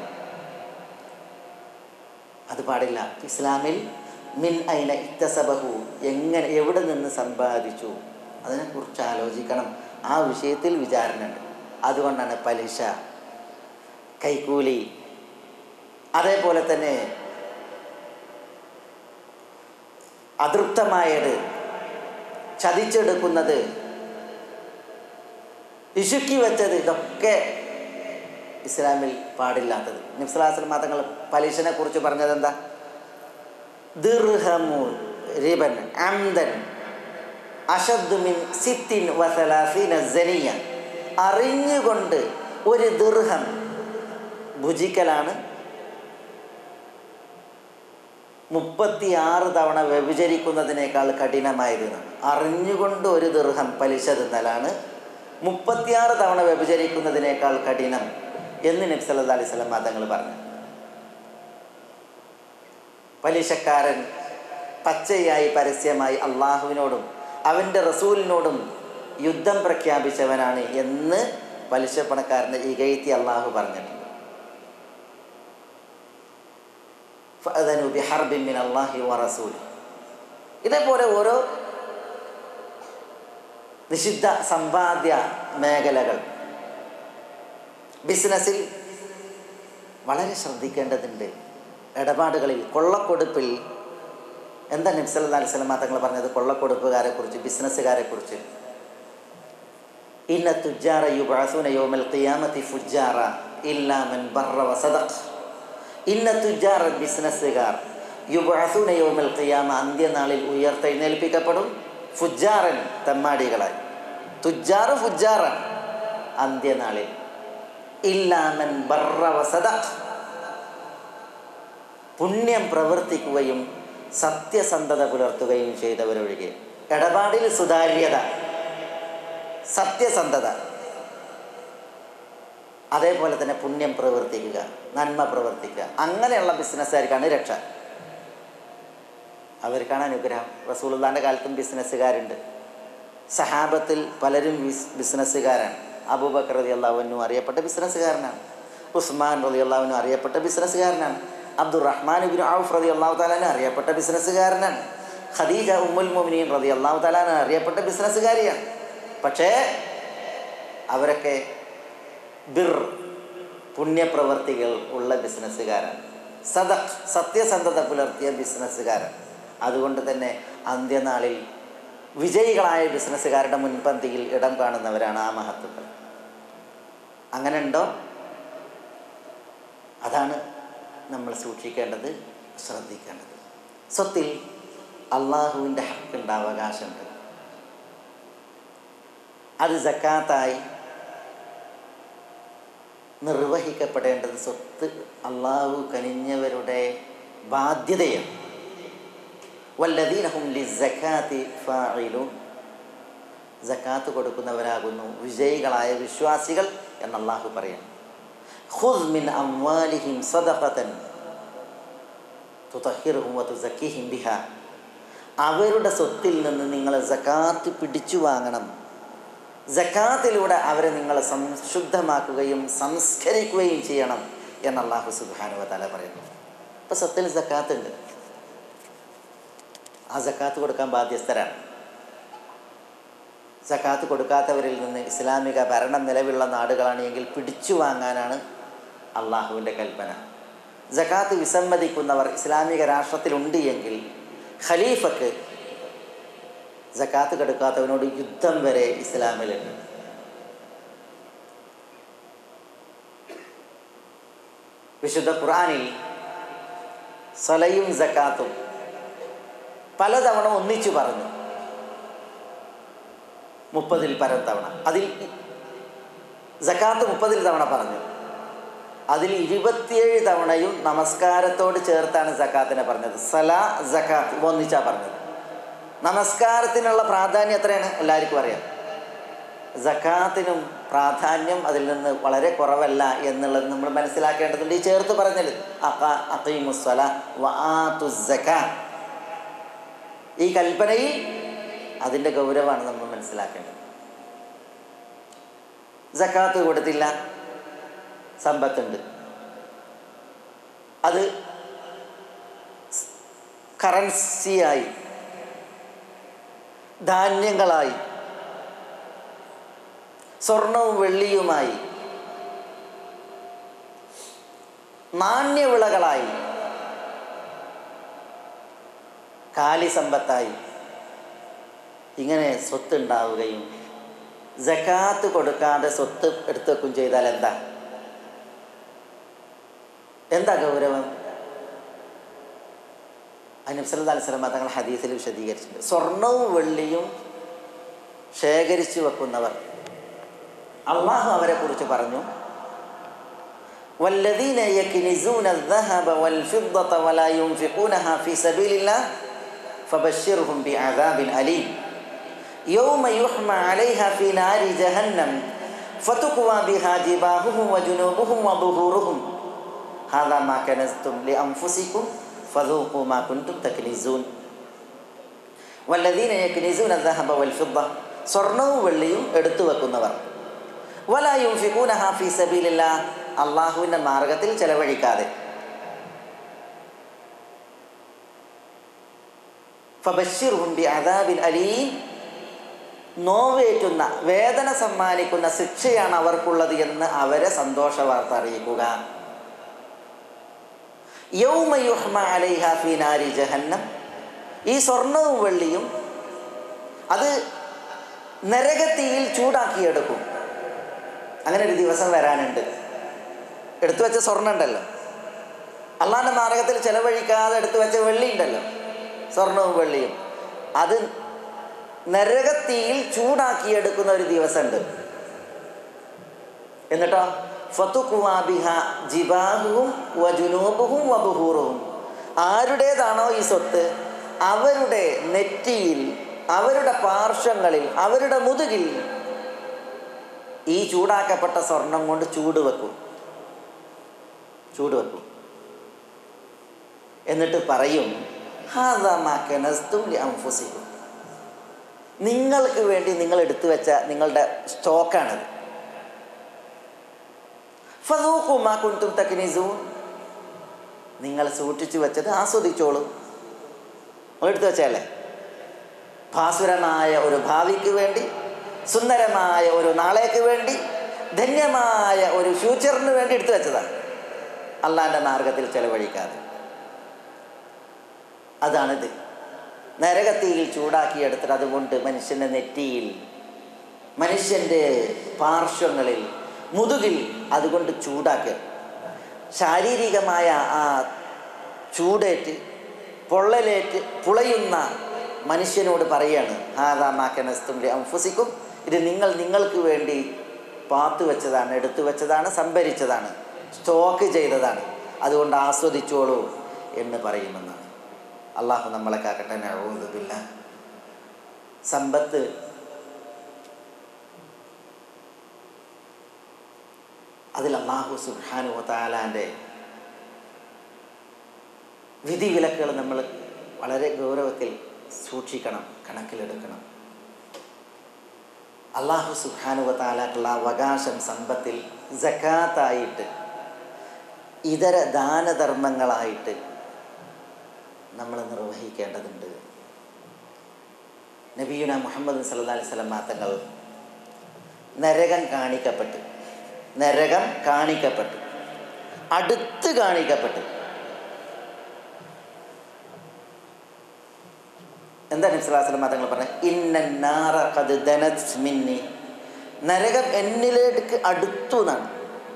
അത് പാടില്ല ഇസ്ലാമിൽ മിൻ ഐന ഇത്തസബഹു എങ്ങനെ എവിടെ നിന്ന് സമ്പാദിച്ചു അതിനെക്കുറിച്ച് ആലോചിക്കണം ആ വിഷയത്തിൽ വിചാരണയുണ്ട് അതുകൊണ്ടാണ് പലിശ കൈക്കൂലി അതേപോലെ തന്നെ അതൃപ്തമായത് ചതിച്ചെടുക്കുന്നത് ഇശുക്കി വെച്ചത് ഇതൊക്കെ ഇസ്ലാമിൽ പാടില്ലാത്തത് നിസ്ലാസ്ലം മതങ്ങൾ പലിശനെ കുറിച്ച് പറഞ്ഞത് എന്താ ദിർഹമു റിബൻ അംദൻ അഷദ്മിൻ സിത്തിൻ വസലാസീന ജനിയ അറിഞ്ഞുകൊണ്ട് ഒരു ദീർഘം ഭുജിക്കലാണ് മുപ്പത്തിയാറ് തവണ വ്യഭിചരിക്കുന്നതിനേക്കാൾ കഠിനമായതെന്നാണ് അറിഞ്ഞുകൊണ്ട് ഒരു ദീർഘം പലിശ തിന്നലാണ് മുപ്പത്തിയാറ് തവണ വ്യഭിചരിക്കുന്നതിനേക്കാൾ കഠിനം എന്ന് നബ്സല്ലാ അലൈഹി സ്വലം മതങ്ങൾ പറഞ്ഞു പലിശക്കാരൻ പച്ചയായി പരസ്യമായി അള്ളാഹുവിനോടും അവൻ്റെ റസൂലിനോടും യുദ്ധം പ്രഖ്യാപിച്ചവനാണ് എന്ന് പലിശപ്പണക്കാരൻ്റെ ഇകയത്തി അള്ളാഹു പറഞ്ഞിട്ടുണ്ട് ഫഅദനു ബിഹർബിൻ മിൻ അല്ലാഹി വറസൂൽ ഇതേപോലെ ഓരോ നിഷിദ്ധ സമ്പാദ്യ മേഖലകൾ ബിസിനസ്സിൽ വളരെ ശ്രദ്ധിക്കേണ്ടതുണ്ട് ഇടപാടുകളിൽ കൊള്ളക്കൊടുപ്പിൽ എന്താ നബ്സല്ലാ അലൈഹി സ്വലമ തങ്ങൾ പറഞ്ഞത് കൊള്ളക്കൊടുപ്പുകാരെ കുറിച്ച് ബിസിനസ്സുകാരെ കുറിച്ച് ഇന്ന തുജാറ യുബഅസൂന യൗമൽ ഖിയാമത്തി ഫുജാറ ഇല്ലാ മൻ ബർറ വസദഖ് ഇന്ന തുജാറ ബിസിനസ്സുകാർ യുബഅസൂന യൗമൽ ഖിയാമ അന്ത്യനാളിൽ ഉയർത്തെഴുന്നേൽപ്പിക്കപ്പെടും ഫുജാറൻ തെമ്മാടികളായി തുജാറ് ഫുജാറാണ് അന്ത്യനാളിൽ ഇല്ലാമൻ ബർറ വസദഖ് പുണ്യം പ്രവർത്തിക്കുകയും സത്യസന്ധത പുലർത്തുകയും ചെയ്തവരൊഴികെ ഇടപാടിൽ സുതാര്യത സത്യസന്ധത അതേപോലെ തന്നെ പുണ്യം പ്രവർത്തിക്കുക നന്മ പ്രവർത്തിക്കുക അങ്ങനെയുള്ള ബിസിനസ്സുകാർക്കാണ് രക്ഷ അവർക്കാണ് അനുഗ്രഹം റസൂലുള്ളാൻ്റെ കാലത്തും ബിസിനസ്സുകാരുണ്ട് സഹാബത്തിൽ പലരും ബിസ് ബിസിനസ്സുകാരാണ് അബൂബക്കർ റതി അള്ളാഹുവിനും അറിയപ്പെട്ട ബിസിനസ്സുകാരനാണ് ഉസ്മാൻ റതി അള്ളാഹുവിനും അറിയപ്പെട്ട ബിസിനസ്സുകാരനാണ് അബ്ദുറഹ്മാൻ ബിൻ ഔഫ് റതി അള്ളാഹു താലാനും അറിയപ്പെട്ട ബിസിനസ്സുകാരനാണ് ഖദീജ ഉമ്മുൽ മുമിനീൻ റതി അള്ളാഹു താലാനും അറിയപ്പെട്ട ബിസിനസ്സുകാരിയാണ് പക്ഷേ അവരൊക്കെ ബിർ പുണ്യപ്രവർത്തികൾ ഉള്ള ബിസിനസ്സുകാരാണ് സദഖ് സത്യസന്ധത പുലർത്തിയ ബിസിനസ്സുകാരാണ് അതുകൊണ്ട് തന്നെ അന്ത്യനാളിൽ വിജയികളായ ബിസിനസ്സുകാരുടെ മുൻപന്തിയിൽ ഇടം കാണുന്നവരാണ് ആ മഹത്തുക്കൾ അങ്ങനെ ഉണ്ടോ അതാണ് നമ്മൾ സൂക്ഷിക്കേണ്ടത് ശ്രദ്ധിക്കേണ്ടത് സ്വത്തിൽ അള്ളാഹുവിൻ്റെ ഹക്കുണ്ട് അവകാശമുണ്ട് അത് ജക്കാത്തായി നിർവഹിക്കപ്പെടേണ്ടത് സ്വത്ത് അള്ളാഹു കനിഞ്ഞവരുടെ ബാധ്യതയാണ് വല്ലദീനഹും ലി സക്കാത്തി ഫായിലൂൻ സക്കാത്ത് കൊടുക്കുന്നവരാകുന്നു വിജയികളായ വിശ്വാസികൾ എന്ന് അള്ളാഹു പറയുന്നു ഖുദ് മിൻ അംവാലിഹിം സദഖതൻ തുതഹിറുഹും വതുസക്കിഹിം ബിഹ അവരുടെ സ്വത്തിൽ നിന്ന് നിങ്ങൾ സക്കാത്ത് പിടിച്ചു വാങ്ങണം ജക്കാത്തിലൂടെ അവരെ നിങ്ങൾ സംശുദ്ധമാക്കുകയും സംസ്കരിക്കുകയും ചെയ്യണം എന്ന് അള്ളാഹു സുബാനുവ തല പറയുന്നു ഇപ്പം സ്വത്തിൽ ജക്കാത്ത് ഉണ്ട് ആ ജക്കാത്ത് കൊടുക്കാൻ ബാധ്യസ്ഥരാണ് ജക്കാത്ത് കൊടുക്കാത്തവരിൽ നിന്ന് ഇസ്ലാമിക ഭരണം നിലവിലുള്ള നാടുകളാണ് എങ്കിൽ പിടിച്ചു വാങ്ങാനാണ് അള്ളാഹുവിൻ്റെ കൽപ്പന ജക്കാത്ത് വിസമ്മതിക്കുന്നവർ ഇസ്ലാമിക രാഷ്ട്രത്തിലുണ്ട് എങ്കിൽ ഖലീഫക്ക് ജക്കാത്ത് കെടുക്കാത്തവനോട് യുദ്ധം വരെ ഇസ്ലാമിലുണ്ട് വിശുദ്ധ ഖുറാനിൽ സലയും ജക്കാത്തും പലതവണ ഒന്നിച്ചു പറഞ്ഞു മുപ്പതിൽ പരം തവണ അതിൽ ജക്കാത്ത് മുപ്പതിൽ തവണ പറഞ്ഞു അതിൽ ഇരുപത്തിയേഴ് തവണയും നമസ്കാരത്തോട് ചേർത്താണ് ജക്കാത്തിനെ പറഞ്ഞത് സല ജക്കാത്ത് ഒന്നിച്ചാ പറഞ്ഞത് നമസ്കാരത്തിനുള്ള പ്രാധാന്യം എത്രയാണ് എല്ലാവർക്കും അറിയാം ജക്കാത്തിനും പ്രാധാന്യം അതിൽ നിന്ന് വളരെ കുറവല്ല എന്നുള്ളത് നമ്മൾ മനസ്സിലാക്കേണ്ടതുണ്ട് ഈ ചേർത്ത് പറഞ്ഞത് അഖീമുസ്വല ഈ കൽപ്പനയിൽ അതിൻ്റെ ഗൗരവമാണ് നമ്മൾ മനസ്സിലാക്കേണ്ടത് ജക്കാത്ത് കൊടുത്തില്ല സമ്പത്തുണ്ട് അത് കറൻസിയായി ധാന്യങ്ങളായി സ്വർണവും വെള്ളിയുമായി നാണ്യവിളകളായി കാലിസമ്പത്തായി ഇങ്ങനെ സ്വത്ത് ഉണ്ടാവുകയും ജക്കാത്ത് കൊടുക്കാതെ സ്വത്ത് എടുത്തു വെക്കും ചെയ്താൽ എന്താ എന്താ ഗൗരവം അനുസലത് അലിസ്ലമ തങ്ങൾ ഹദീസിൽ വിശദീകരിച്ചിട്ടുണ്ട് സ്വർണവും വെള്ളിയും ശേഖരിച്ചു വെക്കുന്നവർ അള്ളാഹു അവരെ കുറിച്ച് പറഞ്ഞു والذين يكنزون الذهب والفضة ولا ينفقونها في سبيل الله فبشرهم بعذاب أليم يوم يحمى عليها في نار جهنم فتكوى بها جباههم وجنوبهم وظهورهم هذا ما كنزتم لأنفسكم فذوقوا ما كنتم تكنزون വല്ലദീന യക്നിസൂന ദഹബ വൽ ഫിദ്ദ സ്വർണവും വെള്ളിയും എടുത്തു വെക്കുന്നവർ വല യുൻഫിഖൂനഹ ഫീ സബീലില്ലാഹ് അള്ളാഹുവിൻ്റെ മാർഗത്തിൽ ചെലവഴിക്കാതെ ഫബശ്ശിർഹും ബിഅദാബിൻ അലീം നോവേറ്റുന്ന വേദന സമ്മാനിക്കുന്ന ശിക്ഷയാണ് അവർക്കുള്ളത് എന്ന് അവരെ സന്തോഷ വാർത്ത അറിയിക്കുക യൗമ യുഹ്മ അലൈഹ ഫീ നാരി ജഹന്നം ഈ സ്വർണവും വെള്ളിയും അത് നരകത്തിയിൽ ചൂടാക്കിയെടുക്കും അങ്ങനെ ഒരു ദിവസം വരാനുണ്ട് എടുത്തു വെച്ച സ്വർണ്ണം ഉണ്ടല്ലോ അള്ളാൻ്റെ മാർഗത്തിൽ ചെലവഴിക്കാതെ എടുത്തു വെച്ച വെള്ളി ഉണ്ടല്ലോ സ്വർണവും വെള്ളിയും അത് നരകത്തിയിൽ ചൂടാക്കിയെടുക്കുന്ന ഒരു ദിവസമുണ്ട് എന്നിട്ടോ ഫത്തുക്കുവാബിഹ ജിബാഹുവും വജുനൂബുഹും വബുഹൂറും ആരുടേതാണോ ഈ സ്വത്ത് അവരുടെ നെറ്റിയിൽ അവരുടെ പാർശ്വങ്ങളിൽ അവരുടെ മുതുകിൽ ഈ ചൂടാക്കപ്പെട്ട സ്വർണം കൊണ്ട് ചൂട് വെക്കും ചൂട് വെക്കും എന്നിട്ട് പറയും അംഫുസിക്കും നിങ്ങൾക്ക് വേണ്ടി നിങ്ങൾ എടുത്തു വെച്ച നിങ്ങളുടെ സ്റ്റോക്കാണത് ഫതൂക്കുമാ കുന്തും തക്നിസൂൻ നിങ്ങൾ സൂക്ഷിച്ചു വെച്ചത് ആസ്വദിച്ചോളൂ നിങ്ങൾ എടുത്തു വെച്ചല്ലേ ഭാസുരമായ ഒരു ഭാവിക്ക് വേണ്ടി സുന്ദരമായ ഒരു നാളേക്ക് വേണ്ടി ധന്യമായ ഒരു ഫ്യൂച്ചറിന് വേണ്ടി എടുത്തു വെച്ചതാണ് അള്ളാൻ്റെ മാർഗത്തിൽ ചെലവഴിക്കാതെ അതാണിത് നരകത്തിയിൽ ചൂടാക്കിയെടുത്തിട്ട് അതുകൊണ്ട് മനുഷ്യൻ്റെ നെറ്റിയിൽ മനുഷ്യൻ്റെ പാർശ്വങ്ങളിൽ മുതുകിൽ അതുകൊണ്ട് ചൂടാക്കുക ശാരീരികമായ ആ ചൂടേറ്റ് പൊള്ളലേറ്റ് പുളയുന്ന മനുഷ്യനോട് പറയാണ് ഹാദാമാക്കനസ്തും അംഫുസിക്കും ഇത് നിങ്ങൾ നിങ്ങൾക്ക് വേണ്ടി പാത്തു വെച്ചതാണ് എടുത്തു വെച്ചതാണ് സംഭരിച്ചതാണ് സ്റ്റോക്ക് ചെയ്തതാണ് അതുകൊണ്ട് ആസ്വദിച്ചോളൂ എന്ന് പറയുമെന്നാണ് അള്ളാഹു നമ്മളെ കാക്കട്ടെ നഴുതുമില്ല സമ്പത്ത് അതിൽ അള്ളാഹു സുഹാനു താലാൻ്റെ വിധിവിലക്കുകൾ നമ്മൾ വളരെ ഗൗരവത്തിൽ സൂക്ഷിക്കണം കണക്കിലെടുക്കണം അള്ളാഹു സുഹാനുവ താലാക്കുള്ള അവകാശം സമ്പത്തിൽ ജക്കാത്തായിട്ട് ഇതര ദാനധർമ്മങ്ങളായിട്ട് നമ്മൾ നിർവഹിക്കേണ്ടതുണ്ട് നബീന മുഹമ്മദ് സല്ലാ അലൈഹി സ്വലം മാത്തങ്ങൾ നരകം കാണിക്കപ്പെട്ടു നരകം കാണിക്കപ്പെട്ടു അടുത്ത് കാണിക്കപ്പെട്ടു എന്താ നബ്സലാസ്ലം മതങ്ങൾ പറഞ്ഞത് ഇന്നാറ കത് ധനത് മിന്നി നരകം എന്നിലേക്ക് അടുത്തു എന്നാണ്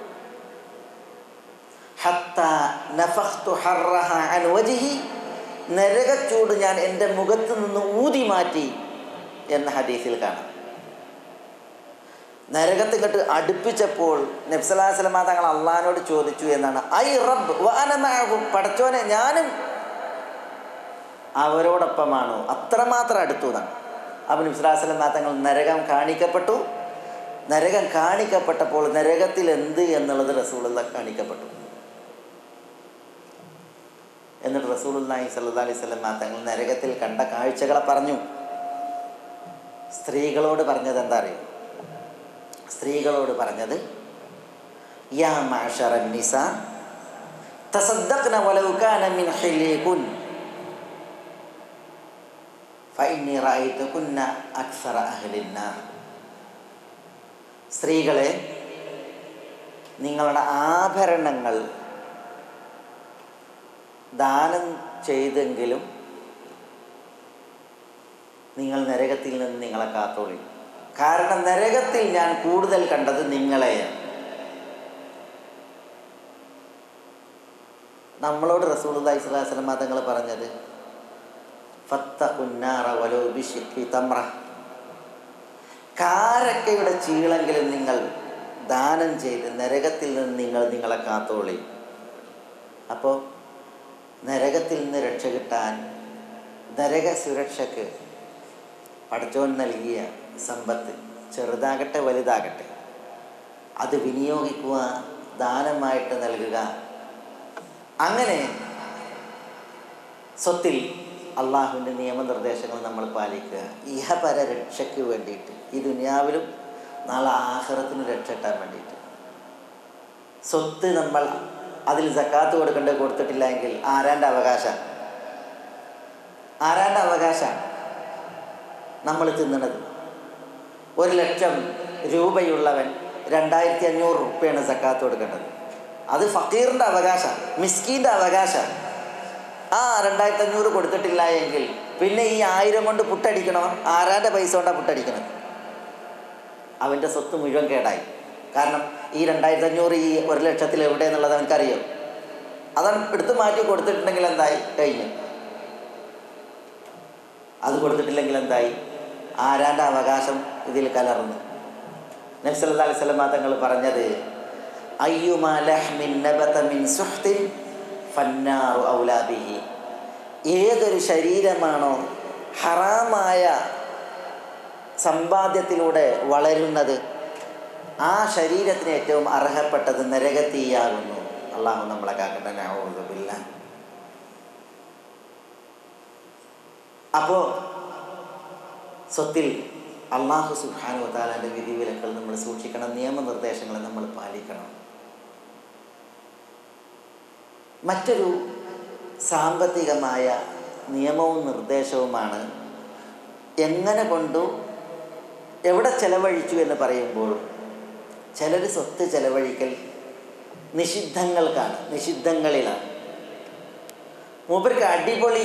നരകച്ചൂട് ഞാൻ എൻ്റെ മുഖത്ത് നിന്ന് ഊതി മാറ്റി എന്ന ഹദീസിൽ കാണാം നരകത്ത് ഇങ്ങോട്ട് അടുപ്പിച്ചപ്പോൾ നബ്സലാസ്ലമ തങ്ങൾ അള്ളഹാനോട് ചോദിച്ചു എന്നാണ് ഐ റബ്ബ് വാനമാകും പടച്ചോനെ ഞാനും അവരോടൊപ്പമാണോ അത്രമാത്രം അടുത്തു എന്നാണ് അപ്പം നബ്സലാസ്ലമ തങ്ങൾ നരകം കാണിക്കപ്പെട്ടു നരകം കാണിക്കപ്പെട്ടപ്പോൾ നരകത്തിൽ എന്ത് എന്നുള്ളത് റസൂലുള്ള കാണിക്കപ്പെട്ടു എന്നിട്ട് റസൂലുല്ലാഹി സല്ലാ അലൈഹി സ്വലം തങ്ങൾ നരകത്തിൽ കണ്ട കാഴ്ചകളെ പറഞ്ഞു സ്ത്രീകളോട് പറഞ്ഞത് എന്താ അറിയോ സ്ത്രീകളോട് പറഞ്ഞത് യാ മാഷറൻ നിസ തസദ്ദഖ്ന വലൗ കാന മിൻ ഹിലികുൻ ഫഇന്നി റഅയ്തുകുന്ന അക്സറ അഹ്ലിന്നാർ സ്ത്രീകളെ നിങ്ങളുടെ ആഭരണങ്ങൾ ദാനം ചെയ്തെങ്കിലും നിങ്ങൾ നരകത്തിൽ നിന്ന് നിങ്ങളെ കാത്തോളി കാരണം നരകത്തിൽ ഞാൻ കൂടുതൽ കണ്ടത് നിങ്ങളെയാണ് നമ്മളോട് റസൂലുല്ലാഹി സ്വല്ലല്ലാഹി അലൈഹി വസല്ലം തങ്ങൾ പറഞ്ഞത് ഫത്ത ഉന്നാറ വലോ ബിഷിഖി തമ്ര കാരക്കയുടെ ചീളെങ്കിലും നിങ്ങൾ ദാനം ചെയ്ത് നരകത്തിൽ നിന്ന് നിങ്ങൾ നിങ്ങളെ കാത്തോളി അപ്പോൾ നരകത്തിൽ നിന്ന് രക്ഷ കിട്ടാൻ നരക സുരക്ഷയ്ക്ക് പടച്ചോൻ നൽകിയ സമ്പത്ത് ചെറുതാകട്ടെ വലുതാകട്ടെ അത് വിനിയോഗിക്കുക ദാനമായിട്ട് നൽകുക അങ്ങനെ സ്വത്തിൽ അള്ളാഹുവിൻ്റെ നിയമനിർദ്ദേശങ്ങൾ നമ്മൾ പാലിക്കുക ഇഹപര രക്ഷയ്ക്ക് വേണ്ടിയിട്ട് ഈ ദുനിയാവിലും നാളെ ആഹ്റത്തിന് രക്ഷ കിട്ടാൻ വേണ്ടിയിട്ട് സ്വത്ത് നമ്മൾ അതിൽ സക്കാത്ത് കൊടുക്കേണ്ടത് കൊടുത്തിട്ടില്ല എങ്കിൽ ആരാൻ്റെ അവകാശം ആരാൻ്റെ അവകാശം നമ്മൾ തിന്നണത് ഒരു ലക്ഷം രൂപയുള്ളവൻ രണ്ടായിരത്തി അഞ്ഞൂറ് റുപ്യാണ് സക്കാത്ത് കൊടുക്കേണ്ടത് അത് ഫക്കീറിൻ്റെ അവകാശം മിസ്കീൻ്റെ അവകാശം ആ രണ്ടായിരത്തി അഞ്ഞൂറ് കൊടുത്തിട്ടില്ല എങ്കിൽ പിന്നെ ഈ ആയിരം കൊണ്ട് പുട്ടടിക്കണോ ആരാൻ്റെ പൈസ കൊണ്ടാണ് പുട്ടടിക്കണം അവൻ്റെ സ്വത്ത് മുഴുവൻ കേടായി കാരണം ഈ രണ്ടായിരത്തി അഞ്ഞൂറ് ഈ ഒരു ലക്ഷത്തിൽ എവിടെ എന്നുള്ളത് അവനക്കറിയോ അതാണ് എടുത്തു മാറ്റി കൊടുത്തിട്ടുണ്ടെങ്കിൽ എന്തായി കഴിഞ്ഞു അത് കൊടുത്തിട്ടില്ലെങ്കിൽ എന്തായി ആരാൻ്റെ അവകാശം ഇതിൽ കലർന്നു നബ്സല്ലാ അലൈഹി സ്വലമ തങ്ങൾ പറഞ്ഞത് അയ്യുമാ ലഹ്മിൻ നബത മിൻ സുഹ്തിൻ ഫന്നാറു ഔലാബിഹി ഏതൊരു ശരീരമാണോ ഹറാമായ സമ്പാദ്യത്തിലൂടെ വളരുന്നത് ആ ശരീരത്തിന് ഏറ്റവും അർഹപ്പെട്ടത് നരകത്തീയാകുന്നു അള്ളാഹു നമ്മളെ കാക്കട്ടെ നൗദുബില്ല അപ്പോൾ സ്വത്തിൽ അള്ളാഹു സുഹാനു താലാൻ്റെ വിധിവിലക്കൾ നമ്മൾ സൂക്ഷിക്കണം നിയമനിർദ്ദേശങ്ങൾ നമ്മൾ പാലിക്കണം മറ്റൊരു സാമ്പത്തികമായ നിയമവും നിർദ്ദേശവുമാണ് എങ്ങനെ കൊണ്ടു എവിടെ ചെലവഴിച്ചു എന്ന് പറയുമ്പോൾ ചിലർ സ്വത്ത് ചെലവഴിക്കൽ നിഷിദ്ധങ്ങൾക്കാണ് നിഷിദ്ധങ്ങളിലാണ് മൂപ്പർക്ക് അടിപൊളി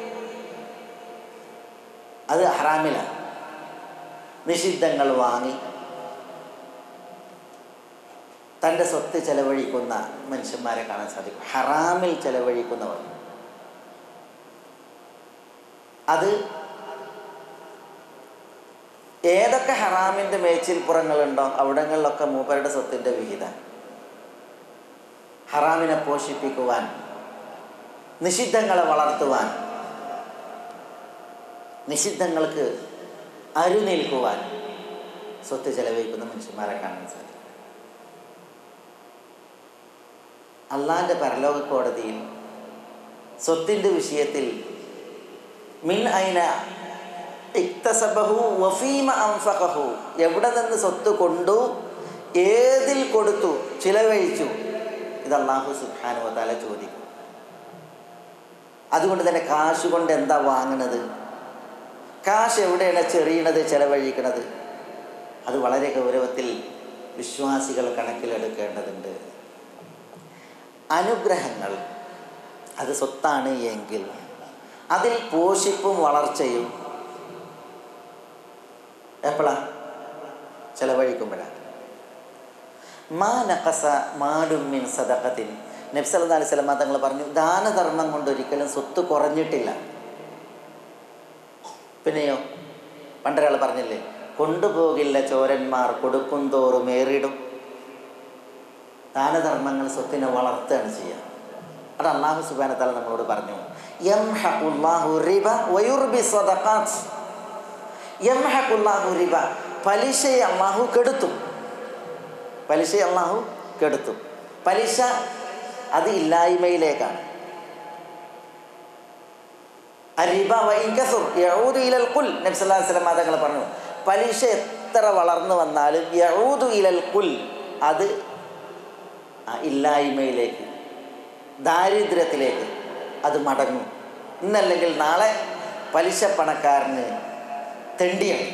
അത് ഹറാമിലാണ് നിഷിദ്ധങ്ങൾ വാങ്ങി തൻ്റെ സ്വത്ത് ചെലവഴിക്കുന്ന മനുഷ്യന്മാരെ കാണാൻ സാധിക്കും ഹറാമിൽ ചെലവഴിക്കുന്നവർ അത് ഏതൊക്കെ ഹറാമിൻ്റെ മേച്ചിൽപ്പുറങ്ങളുണ്ടോ അവിടങ്ങളിലൊക്കെ മൂപ്പരുടെ സ്വത്തിൻ്റെ വിഹിതം ഹറാമിനെ പോഷിപ്പിക്കുവാൻ നിഷിദ്ധങ്ങളെ വളർത്തുവാൻ നിഷിദ്ധങ്ങൾക്ക് അരുനിൽക്കുവാൻ സ്വത്ത് ചെലവഴിക്കുന്ന മനുഷ്യന്മാരെ കാണാൻ സാധിക്കും അള്ളാൻ്റെ പരലോക കോടതിയിൽ സ്വത്തിൻ്റെ വിഷയത്തിൽ മിൻ ഐന ഇക്തസബഹു വഫീമ അംഫഖഹു എവിടെ നിന്ന് സ്വത്ത് കൊണ്ടു ഏതിൽ കൊടുത്തു ചിലവഴിച്ചു ഇത് അള്ളാഹു സുബ്ഹാനഹു വതആല ചോദിക്കും അതുകൊണ്ട് തന്നെ കാശ് കൊണ്ട് എന്താ വാങ്ങുന്നത് കാശ് എവിടെയാണ് ചെറിയണത് ചെലവഴിക്കണത് അത് വളരെ ഗൗരവത്തിൽ വിശ്വാസികൾ കണക്കിലെടുക്കേണ്ടതുണ്ട് അനുഗ്രഹങ്ങൾ അത് സ്വത്താണ് എങ്കിൽ അതിൽ പോഷിപ്പും വളർച്ചയും എപ്പോഴാ ചെലവഴിക്കുമ്പോഴാണ് മാ നഖസ മാലും മിൻ സദഖത്തിൻ നബ്സല്ലാ അലൈഹി സ്വലമ തങ്ങൾ പറഞ്ഞു ദാനധർമ്മം കൊണ്ട് ഒരിക്കലും സ്വത്ത് കുറഞ്ഞിട്ടില്ല പിന്നെയോ പണ്ടൊരാൾ പറഞ്ഞില്ലേ കൊണ്ടുപോകില്ല ചോരന്മാർ കൊടുക്കും തോറും ഏറിടും ദാനധർമ്മങ്ങൾ സ്വത്തിനെ വളർത്തുകയാണ് ചെയ്യുക അത് അള്ളാഹു സുബാനത്താല നമ്മളോട് പറഞ്ഞു യംഹഖുല്ലാഹു റിബ വയുർബി സ്വദഖാത്ത് യംഹഖുല്ലാഹു റിബ പലിശയെ അള്ളാഹു കെടുത്തും പലിശയെ അള്ളാഹു കെടുത്തും പലിശ അത് ഇല്ലായ്മയിലേക്കാണ് അരിബ വൈകസുർ യഹൂദ് ഇലൽ കുൽ നബ്സല്ലാ വസ്ലം തങ്ങൾ പറഞ്ഞു പലിശ എത്ര വളർന്നു വന്നാലും യഹൂദ് ഇലൽ കുൽ അത് ആ ഇല്ലായ്മയിലേക്ക് ദാരിദ്ര്യത്തിലേക്ക് അത് മടങ്ങും ഇന്നല്ലെങ്കിൽ നാളെ പലിശ പണക്കാരന് തെണ്ടിയാണ്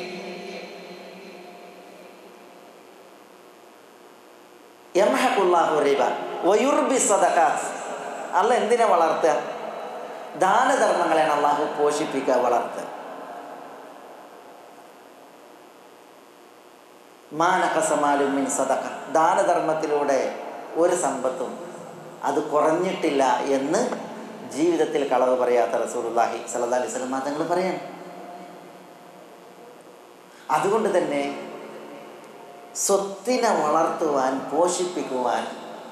യംഹഖുല്ലാഹു റിബ വയുർബി സദഖാത്ത് അല്ല എന്തിനാ വളർത്തുക ദാനധർമ്മങ്ങളെയാണ് അള്ളാഹു പോഷിപ്പിക്കുക വളർത്തുക മാനകസമാലും മിൻ സദഖ ദാനധർമ്മത്തിലൂടെ ഒരു സമ്പത്തും അത് കുറഞ്ഞിട്ടില്ല എന്ന് ജീവിതത്തിൽ കളവ് പറയാത്ത റസൂലുള്ളാഹി സല്ലല്ലാഹി അലൈഹി വസല്ലം തങ്ങൾ പറയാൻ അതുകൊണ്ട് തന്നെ സ്വത്തിനെ വളർത്തുവാൻ പോഷിപ്പിക്കുവാൻ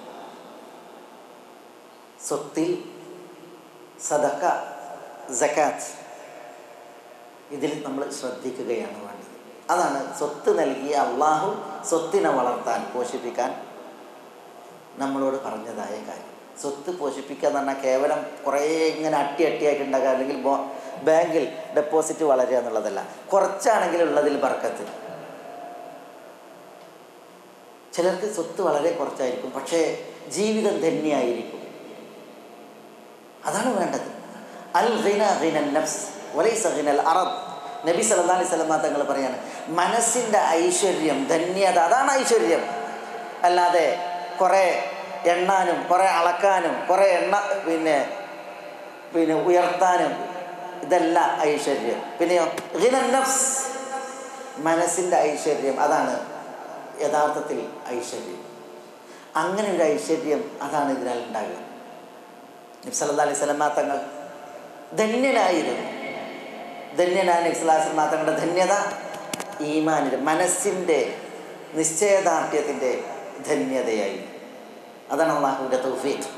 സ്വത്തിൽ സദക്ക ജക്കാത്ത് ഇതിൽ നമ്മൾ ശ്രദ്ധിക്കുകയാണ് വേണ്ടത് അതാണ് സ്വത്ത് നൽകിയ അള്ളാഹു സ്വത്തിനെ വളർത്താൻ പോഷിപ്പിക്കാൻ നമ്മളോട് പറഞ്ഞതായ കാര്യം സ്വത്ത് പോഷിപ്പിക്കുക എന്ന് പറഞ്ഞാൽ കേവലം കുറേ ഇങ്ങനെ അട്ടി അട്ടിയായിട്ട് ഉണ്ടാക്കുക അല്ലെങ്കിൽ ബോ ബാങ്കിൽ ഡെപ്പോസിറ്റ് വളരുക എന്നുള്ളതല്ല കുറച്ചാണെങ്കിലും ഉള്ളതിൽ ബർക്കത്ത് ചിലർക്ക് സ്വത്ത് വളരെ കുറച്ചായിരിക്കും പക്ഷേ ജീവിതം ധന്യായിരിക്കും അതാണ് വേണ്ടത് അൽ ഹിന ഹിന നഫ്സ് വലൈസ ഹിനൽ അറബ് നബി സല്ലാ അലൈഹി സ്വലമ തങ്ങൾ പറയാണ് മനസ്സിൻ്റെ ഐശ്വര്യം ധന്യത അതാണ് ഐശ്വര്യം അല്ലാതെ കുറേ എണ്ണാനും കുറേ അളക്കാനും കുറേ എണ്ണ പിന്നെ പിന്നെ ഉയർത്താനും ഇതല്ല ഐശ്വര്യം പിന്നെയോ ഹിന നഫ്സ് മനസ്സിൻ്റെ ഐശ്വര്യം അതാണ് യഥാർത്ഥത്തിൽ ഐശ്വര്യം അങ്ങനെ ഒരു ഐശ്വര്യം അതാണ് ഇതിനാൽ ഉണ്ടാകുക നബ്സല്ലാ അലൈഹി സ്വലമാ തങ്ങൾ ധന്യനായിരുന്നു ധന്യനായ നബ്സല്ലാ തങ്ങളുടെ ധന്യത ഈമാനിൻ്റെ മനസ്സിൻ്റെ നിശ്ചയദാർഢ്യത്തിൻ്റെ ധന്യതയായി അതാണ് അള്ളാഹുവിൻ്റെ തൗഫീഖ്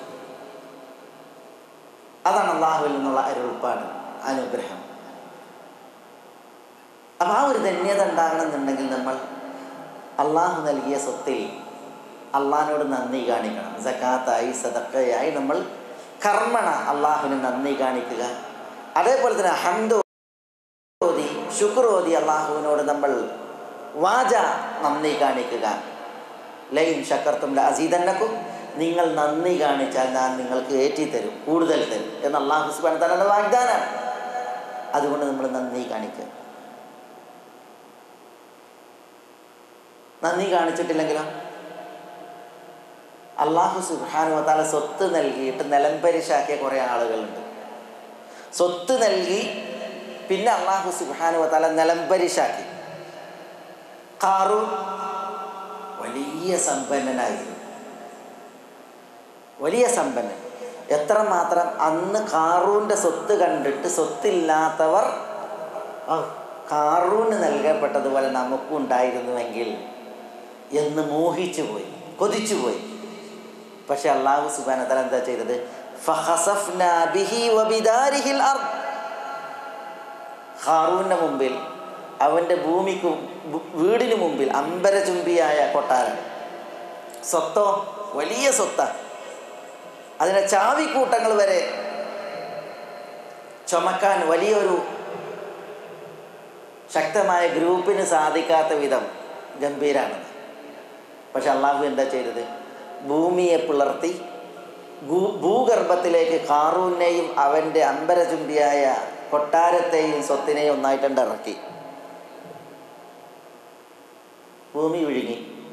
അതാണ് അള്ളാഹുവിൽ നിന്നുള്ള അരുൾപ്പാട് അനുഗ്രഹം അപ്പം ആ ഒരു ധന്യത ഉണ്ടാകണമെന്നുണ്ടെങ്കിൽ നമ്മൾ അള്ളാഹു നൽകിയ സ്വത്തിൽ അള്ളാഹിനോട് നന്ദി കാണിക്കണം സക്കാത്തായി സദക്കയായി നമ്മൾ കർമ്മണ അള്ളാഹുവിന് നന്ദി കാണിക്കുക അതേപോലെ തന്നെ ഹന്ത് ഓതി ശുക്ർ ഓതി അള്ളാഹുവിനോട് നമ്മൾ വാച നന്ദി കാണിക്കുക ലൈൻ ശക്കർത്തും അസീതന്നക്കും നിങ്ങൾ നന്ദി കാണിച്ചാൽ ഞാൻ നിങ്ങൾക്ക് ഏറ്റി തരും കൂടുതൽ തരും എന്ന് അള്ളാഹു സുബാൻ തങ്ങളുടെ വാഗ്ദാനമാണ് അതുകൊണ്ട് നമ്മൾ നന്ദി കാണിക്കുക നന്ദി കാണിച്ചിട്ടില്ലെങ്കിലോ അള്ളാഹു സുബാനു താല സ്വത്ത് നൽകിയിട്ട് നിലംപരിശാക്കിയ കുറേ ആളുകളുണ്ട് സ്വത്ത് നൽകി പിന്നെ അള്ളാഹു സുബാനു താല നിലംപരിശാക്കി കാറു വലിയ സമ്പന്നനായിരുന്നു വലിയ സമ്പന്നൻ എത്രമാത്രം അന്ന് കാറൂൻ്റെ സ്വത്ത് കണ്ടിട്ട് സ്വത്തില്ലാത്തവർ ആ കാറൂന് നൽകപ്പെട്ടതുപോലെ നമുക്കും ഉണ്ടായിരുന്നുവെങ്കിൽ എന്ന് മോഹിച്ചു പോയി കൊതിച്ചു പോയി പക്ഷെ അള്ളാഹു സുബാന തല എന്താ ചെയ്തത് ഹാറൂന്റെ മുമ്പിൽ അവൻ്റെ ഭൂമിക്കും വീടിന് മുമ്പിൽ അമ്പരചുംബിയായ കൊട്ടാരം സ്വത്തോ വലിയ സ്വത്ത അതിനെ ചാവിക്കൂട്ടങ്ങൾ വരെ ചുമക്കാൻ വലിയൊരു ശക്തമായ ഗ്രൂപ്പിന് സാധിക്കാത്ത വിധം ഗംഭീരാണ് പക്ഷെ അള്ളാഹു എന്താ ചെയ്തത് ഭൂമിയെ പിളർത്തി ഭൂ ഭൂഗർഭത്തിലേക്ക് കാറൂനെയും അവൻ്റെ അമ്പരചുംബിയായ കൊട്ടാരത്തെയും സ്വത്തിനെയും ഒന്നായിട്ടുണ്ട് ഇറക്കി ഭൂമി വിഴുങ്ങി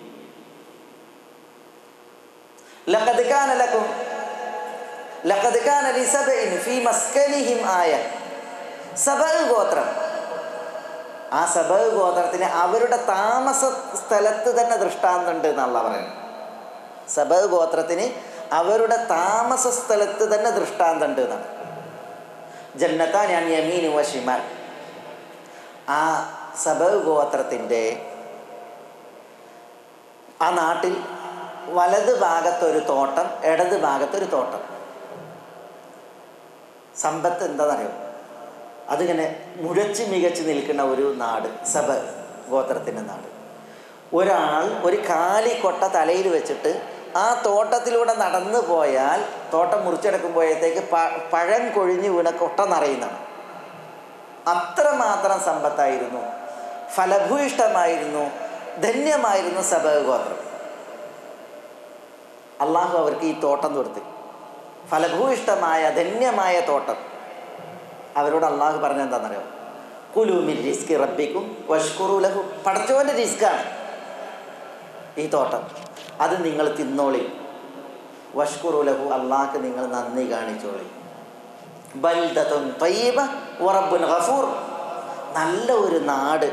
ലഖദ് കാന ലക്കും ലഖദ് കാന ലിസബഇൻ ഫീ മസ്കനിഹിം ആയ സബഅ ഗോത്രം ആ സബഅ ഗോത്രത്തിന് അവരുടെ താമസ സ്ഥലത്ത് തന്നെ ദൃഷ്ടാന്തമുണ്ട് എന്നുള്ള പറയുന്നത് സബഅ ഗോത്രത്തിന് അവരുടെ താമസ സ്ഥലത്ത് തന്നെ ദൃഷ്ടാന്തമുണ്ട് എന്നാണ് ജന്നത്ത ഞാൻ യമീനു വഷിമാൽ ആ സബഅ ഗോത്രത്തിൻ്റെ ആ നാട്ടിൽ വലത് ഭാഗത്തൊരു തോട്ടം ഇടത് ഭാഗത്തൊരു തോട്ടം സമ്പത്ത് എന്താണെന്നറിയോ അതിങ്ങനെ മുഴച്ച് മികച്ച് നിൽക്കുന്ന ഒരു നാട് സബ ഗോത്രത്തിൻ്റെ നാട് ഒരാൾ ഒരു കാലിക്കൊട്ട തലയിൽ വെച്ചിട്ട് ആ തോട്ടത്തിലൂടെ നടന്നു പോയാൽ തോട്ടം മുറിച്ചെടുക്കുമ്പോഴത്തേക്ക് പ പഴം കൊഴിഞ്ഞ് വീണ കൊട്ട നിറയുന്നതാണ് അത്രമാത്രം സമ്പത്തായിരുന്നു ഫലഭൂയിഷ്ടമായിരുന്നു ധന്യമായിരുന്നു സബ ഗോത്രം അള്ളാഹു അവർക്ക് ഈ തോട്ടം കൊടുത്ത് ഫലഭൂയിഷ്ടമായ ധന്യമായ തോട്ടം അവരോട് അള്ളാഹു പറഞ്ഞ എന്താണെന്നറിയോ കുലൂമിൽ റിസ്ക് റബ്ബിക്കും വഷ്കുറു ലഹു പടച്ചോൻ്റെ റിസ്ക്കാണ് ഈ തോട്ടം അത് നിങ്ങൾ തിന്നോളി വഷ്കുറു ലഹു അള്ളാഹ്ക്ക് നിങ്ങൾ നന്ദി കാണിച്ചോളി ബൽദത്തുൻ തയ്യബ വറബുൻ ഗഫൂർ നല്ല ഒരു നാട്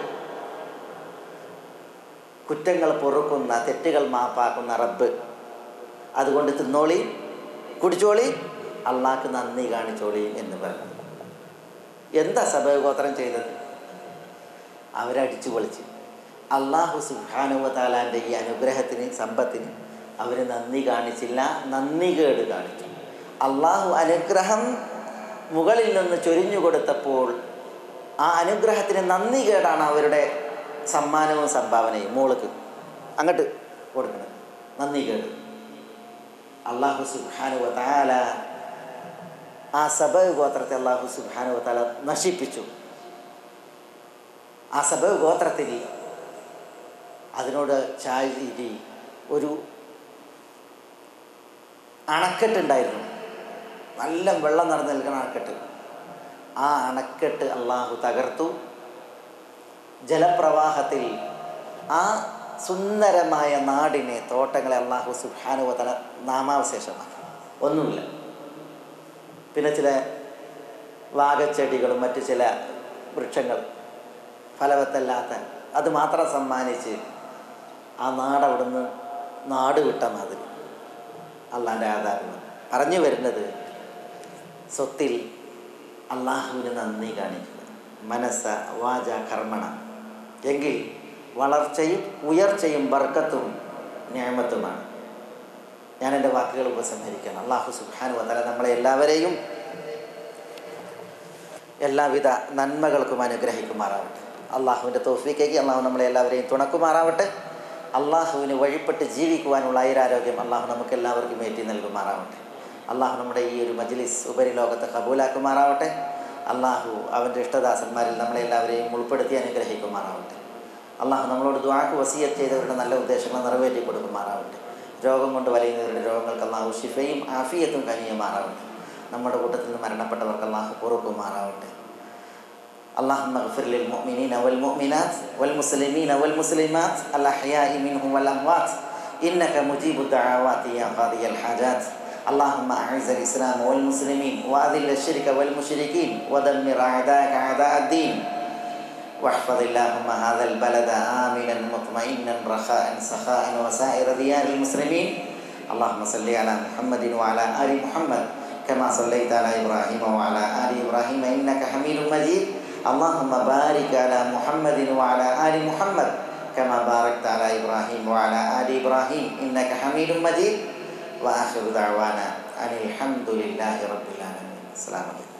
കുറ്റങ്ങൾ പൊറുക്കുന്ന തെറ്റുകൾ മാപ്പാക്കുന്ന റബ്ബ് അതുകൊണ്ട് തിന്നോളി കുടിച്ചോളി അള്ളാഹ്ക്ക് നന്ദി കാണിച്ചോളി എന്ന് പറഞ്ഞു എന്താ സഭഗോത്രം ചെയ്തത് അവരടിച്ചു പൊളിച്ച് അള്ളാഹു സുഹാനുവ താലാൻ്റെ ഈ അനുഗ്രഹത്തിന് സമ്പത്തിന് അവർ നന്ദി കാണിച്ചില്ല നന്ദി കേട് കാണിച്ചു അള്ളാഹു അനുഗ്രഹം മുകളിൽ നിന്ന് ചൊരിഞ്ഞു കൊടുത്തപ്പോൾ ആ അനുഗ്രഹത്തിന് നന്ദി കേടാണ് അവരുടെ സമ്മാനവും സംഭാവനയും മോൾക്ക് അങ്ങോട്ട് കൊടുക്കുന്നത് നന്ദി കേട് അള്ളാഹു സുഹാനുവ താല ആ സബ ഗോത്രത്തെ അള്ളാഹു സുബാനു തല നശിപ്പിച്ചു ആ സബ ഗോത്രത്തിൽ അതിനോട് ചാരി ഒരു അണക്കെട്ടുണ്ടായിരുന്നു നല്ല വെള്ളം നിറഞ്ഞു നിൽക്കുന്ന അണക്കെട്ട് ആ അണക്കെട്ട് അള്ളാഹു തകർത്തു ജലപ്രവാഹത്തിൽ ആ സുന്ദരമായ നാടിനെ തോട്ടങ്ങളെ അള്ളാഹു സുഹാനുവതന നാമാവശേഷമാക്കി ഒന്നുമില്ല പിന്നെ ചില വാഗച്ചെടികളും മറ്റു ചില വൃക്ഷങ്ങൾ ഫലവത്തല്ലാത്ത അത് മാത്രം സമ്മാനിച്ച് ആ നാട് അവിടുന്ന് നാട് വിട്ട മാതിരി അള്ളാൻ്റെ ആധാരം പറഞ്ഞു വരുന്നത് സ്വത്തിൽ അള്ളാഹുവിന് നന്ദി കാണിക്കുക മനസ്സ വാച കർമ്മണ എങ്കിൽ വളർച്ചയും ഉയർച്ചയും ബർക്കത്തും ന്യായമത്തുമാണ് ഞാൻ എൻ്റെ വാക്കുകൾ ഉപസംഹരിക്കണം അള്ളാഹു സുബാനു വതല നമ്മളെ എല്ലാവരെയും എല്ലാവിധ നന്മകൾക്കും അനുഗ്രഹിക്കുമാറാവട്ടെ അള്ളാഹുവിൻ്റെ തോഫിക്കേക്ക് അള്ളാഹു നമ്മളെ എല്ലാവരെയും തുണക്കുമാറാവട്ടെ അള്ളാഹുവിന് വഴിപ്പെട്ട് ജീവിക്കുവാനുള്ള ഐരാരോഗ്യം അള്ളാഹു നമുക്ക് എല്ലാവർക്കും ഏറ്റി നൽകുമാറാവട്ടെ അള്ളാഹു നമ്മുടെ ഈ ഒരു മജ്ലിസ് ഉപരിലോകത്തെ കബൂലാക്കുമാറാവട്ടെ അള്ളാഹു അവൻ്റെ ഇഷ്ടദാസന്മാരിൽ നമ്മളെ എല്ലാവരെയും ഉൾപ്പെടുത്തി അനുഗ്രഹിക്കുമാറാവട്ടെ അള്ളാഹു നമ്മളോട് ദ്വാക്ക് വസീയത്ത് ചെയ്തവരുടെ നല്ല ഉദ്ദേശങ്ങൾ നിറവേറ്റി കൊടുക്കുമാറാവട്ടെ രോഗം കൊണ്ട് വലയുന്നവരുടെ രോഗങ്ങൾക്ക് അള്ളാഹു ഷിഫയും ആഫിയത്തും കനിയുമാറാവട്ടെ നമ്മുടെ കൂട്ടത്തിൽ നിന്ന് മരണപ്പെട്ടവർക്ക് അള്ളാഹു പൊറുക്കുമാറാവട്ടെ اللهم اغفر للمؤمنين والمؤمنات والمسلمين والمسلمات الأحياء منهم والأموات إنك مجيب الدعوات يا قاضي الحاجات اللهم أعز الإسلام والمسلمين وأذل الشرك والمشركين ودمر أعداءك أعداء الدين واحفظ اللهم هذا البلد آمنا مطمئنا رخاء سخاء وسائر ديار المسلمين اللهم صل على محمد وعلى آل محمد كما صليت على إبراهيم وعلى آل إبراهيم إنك حميد مجيد اللهم بارك على محمد وعلى آل محمد كما باركت على إبراهيم وعلى آل إبراهيم إنك حميد مجيد وآخر دعوانا أن الحمد لله رب العالمين السلام عليكم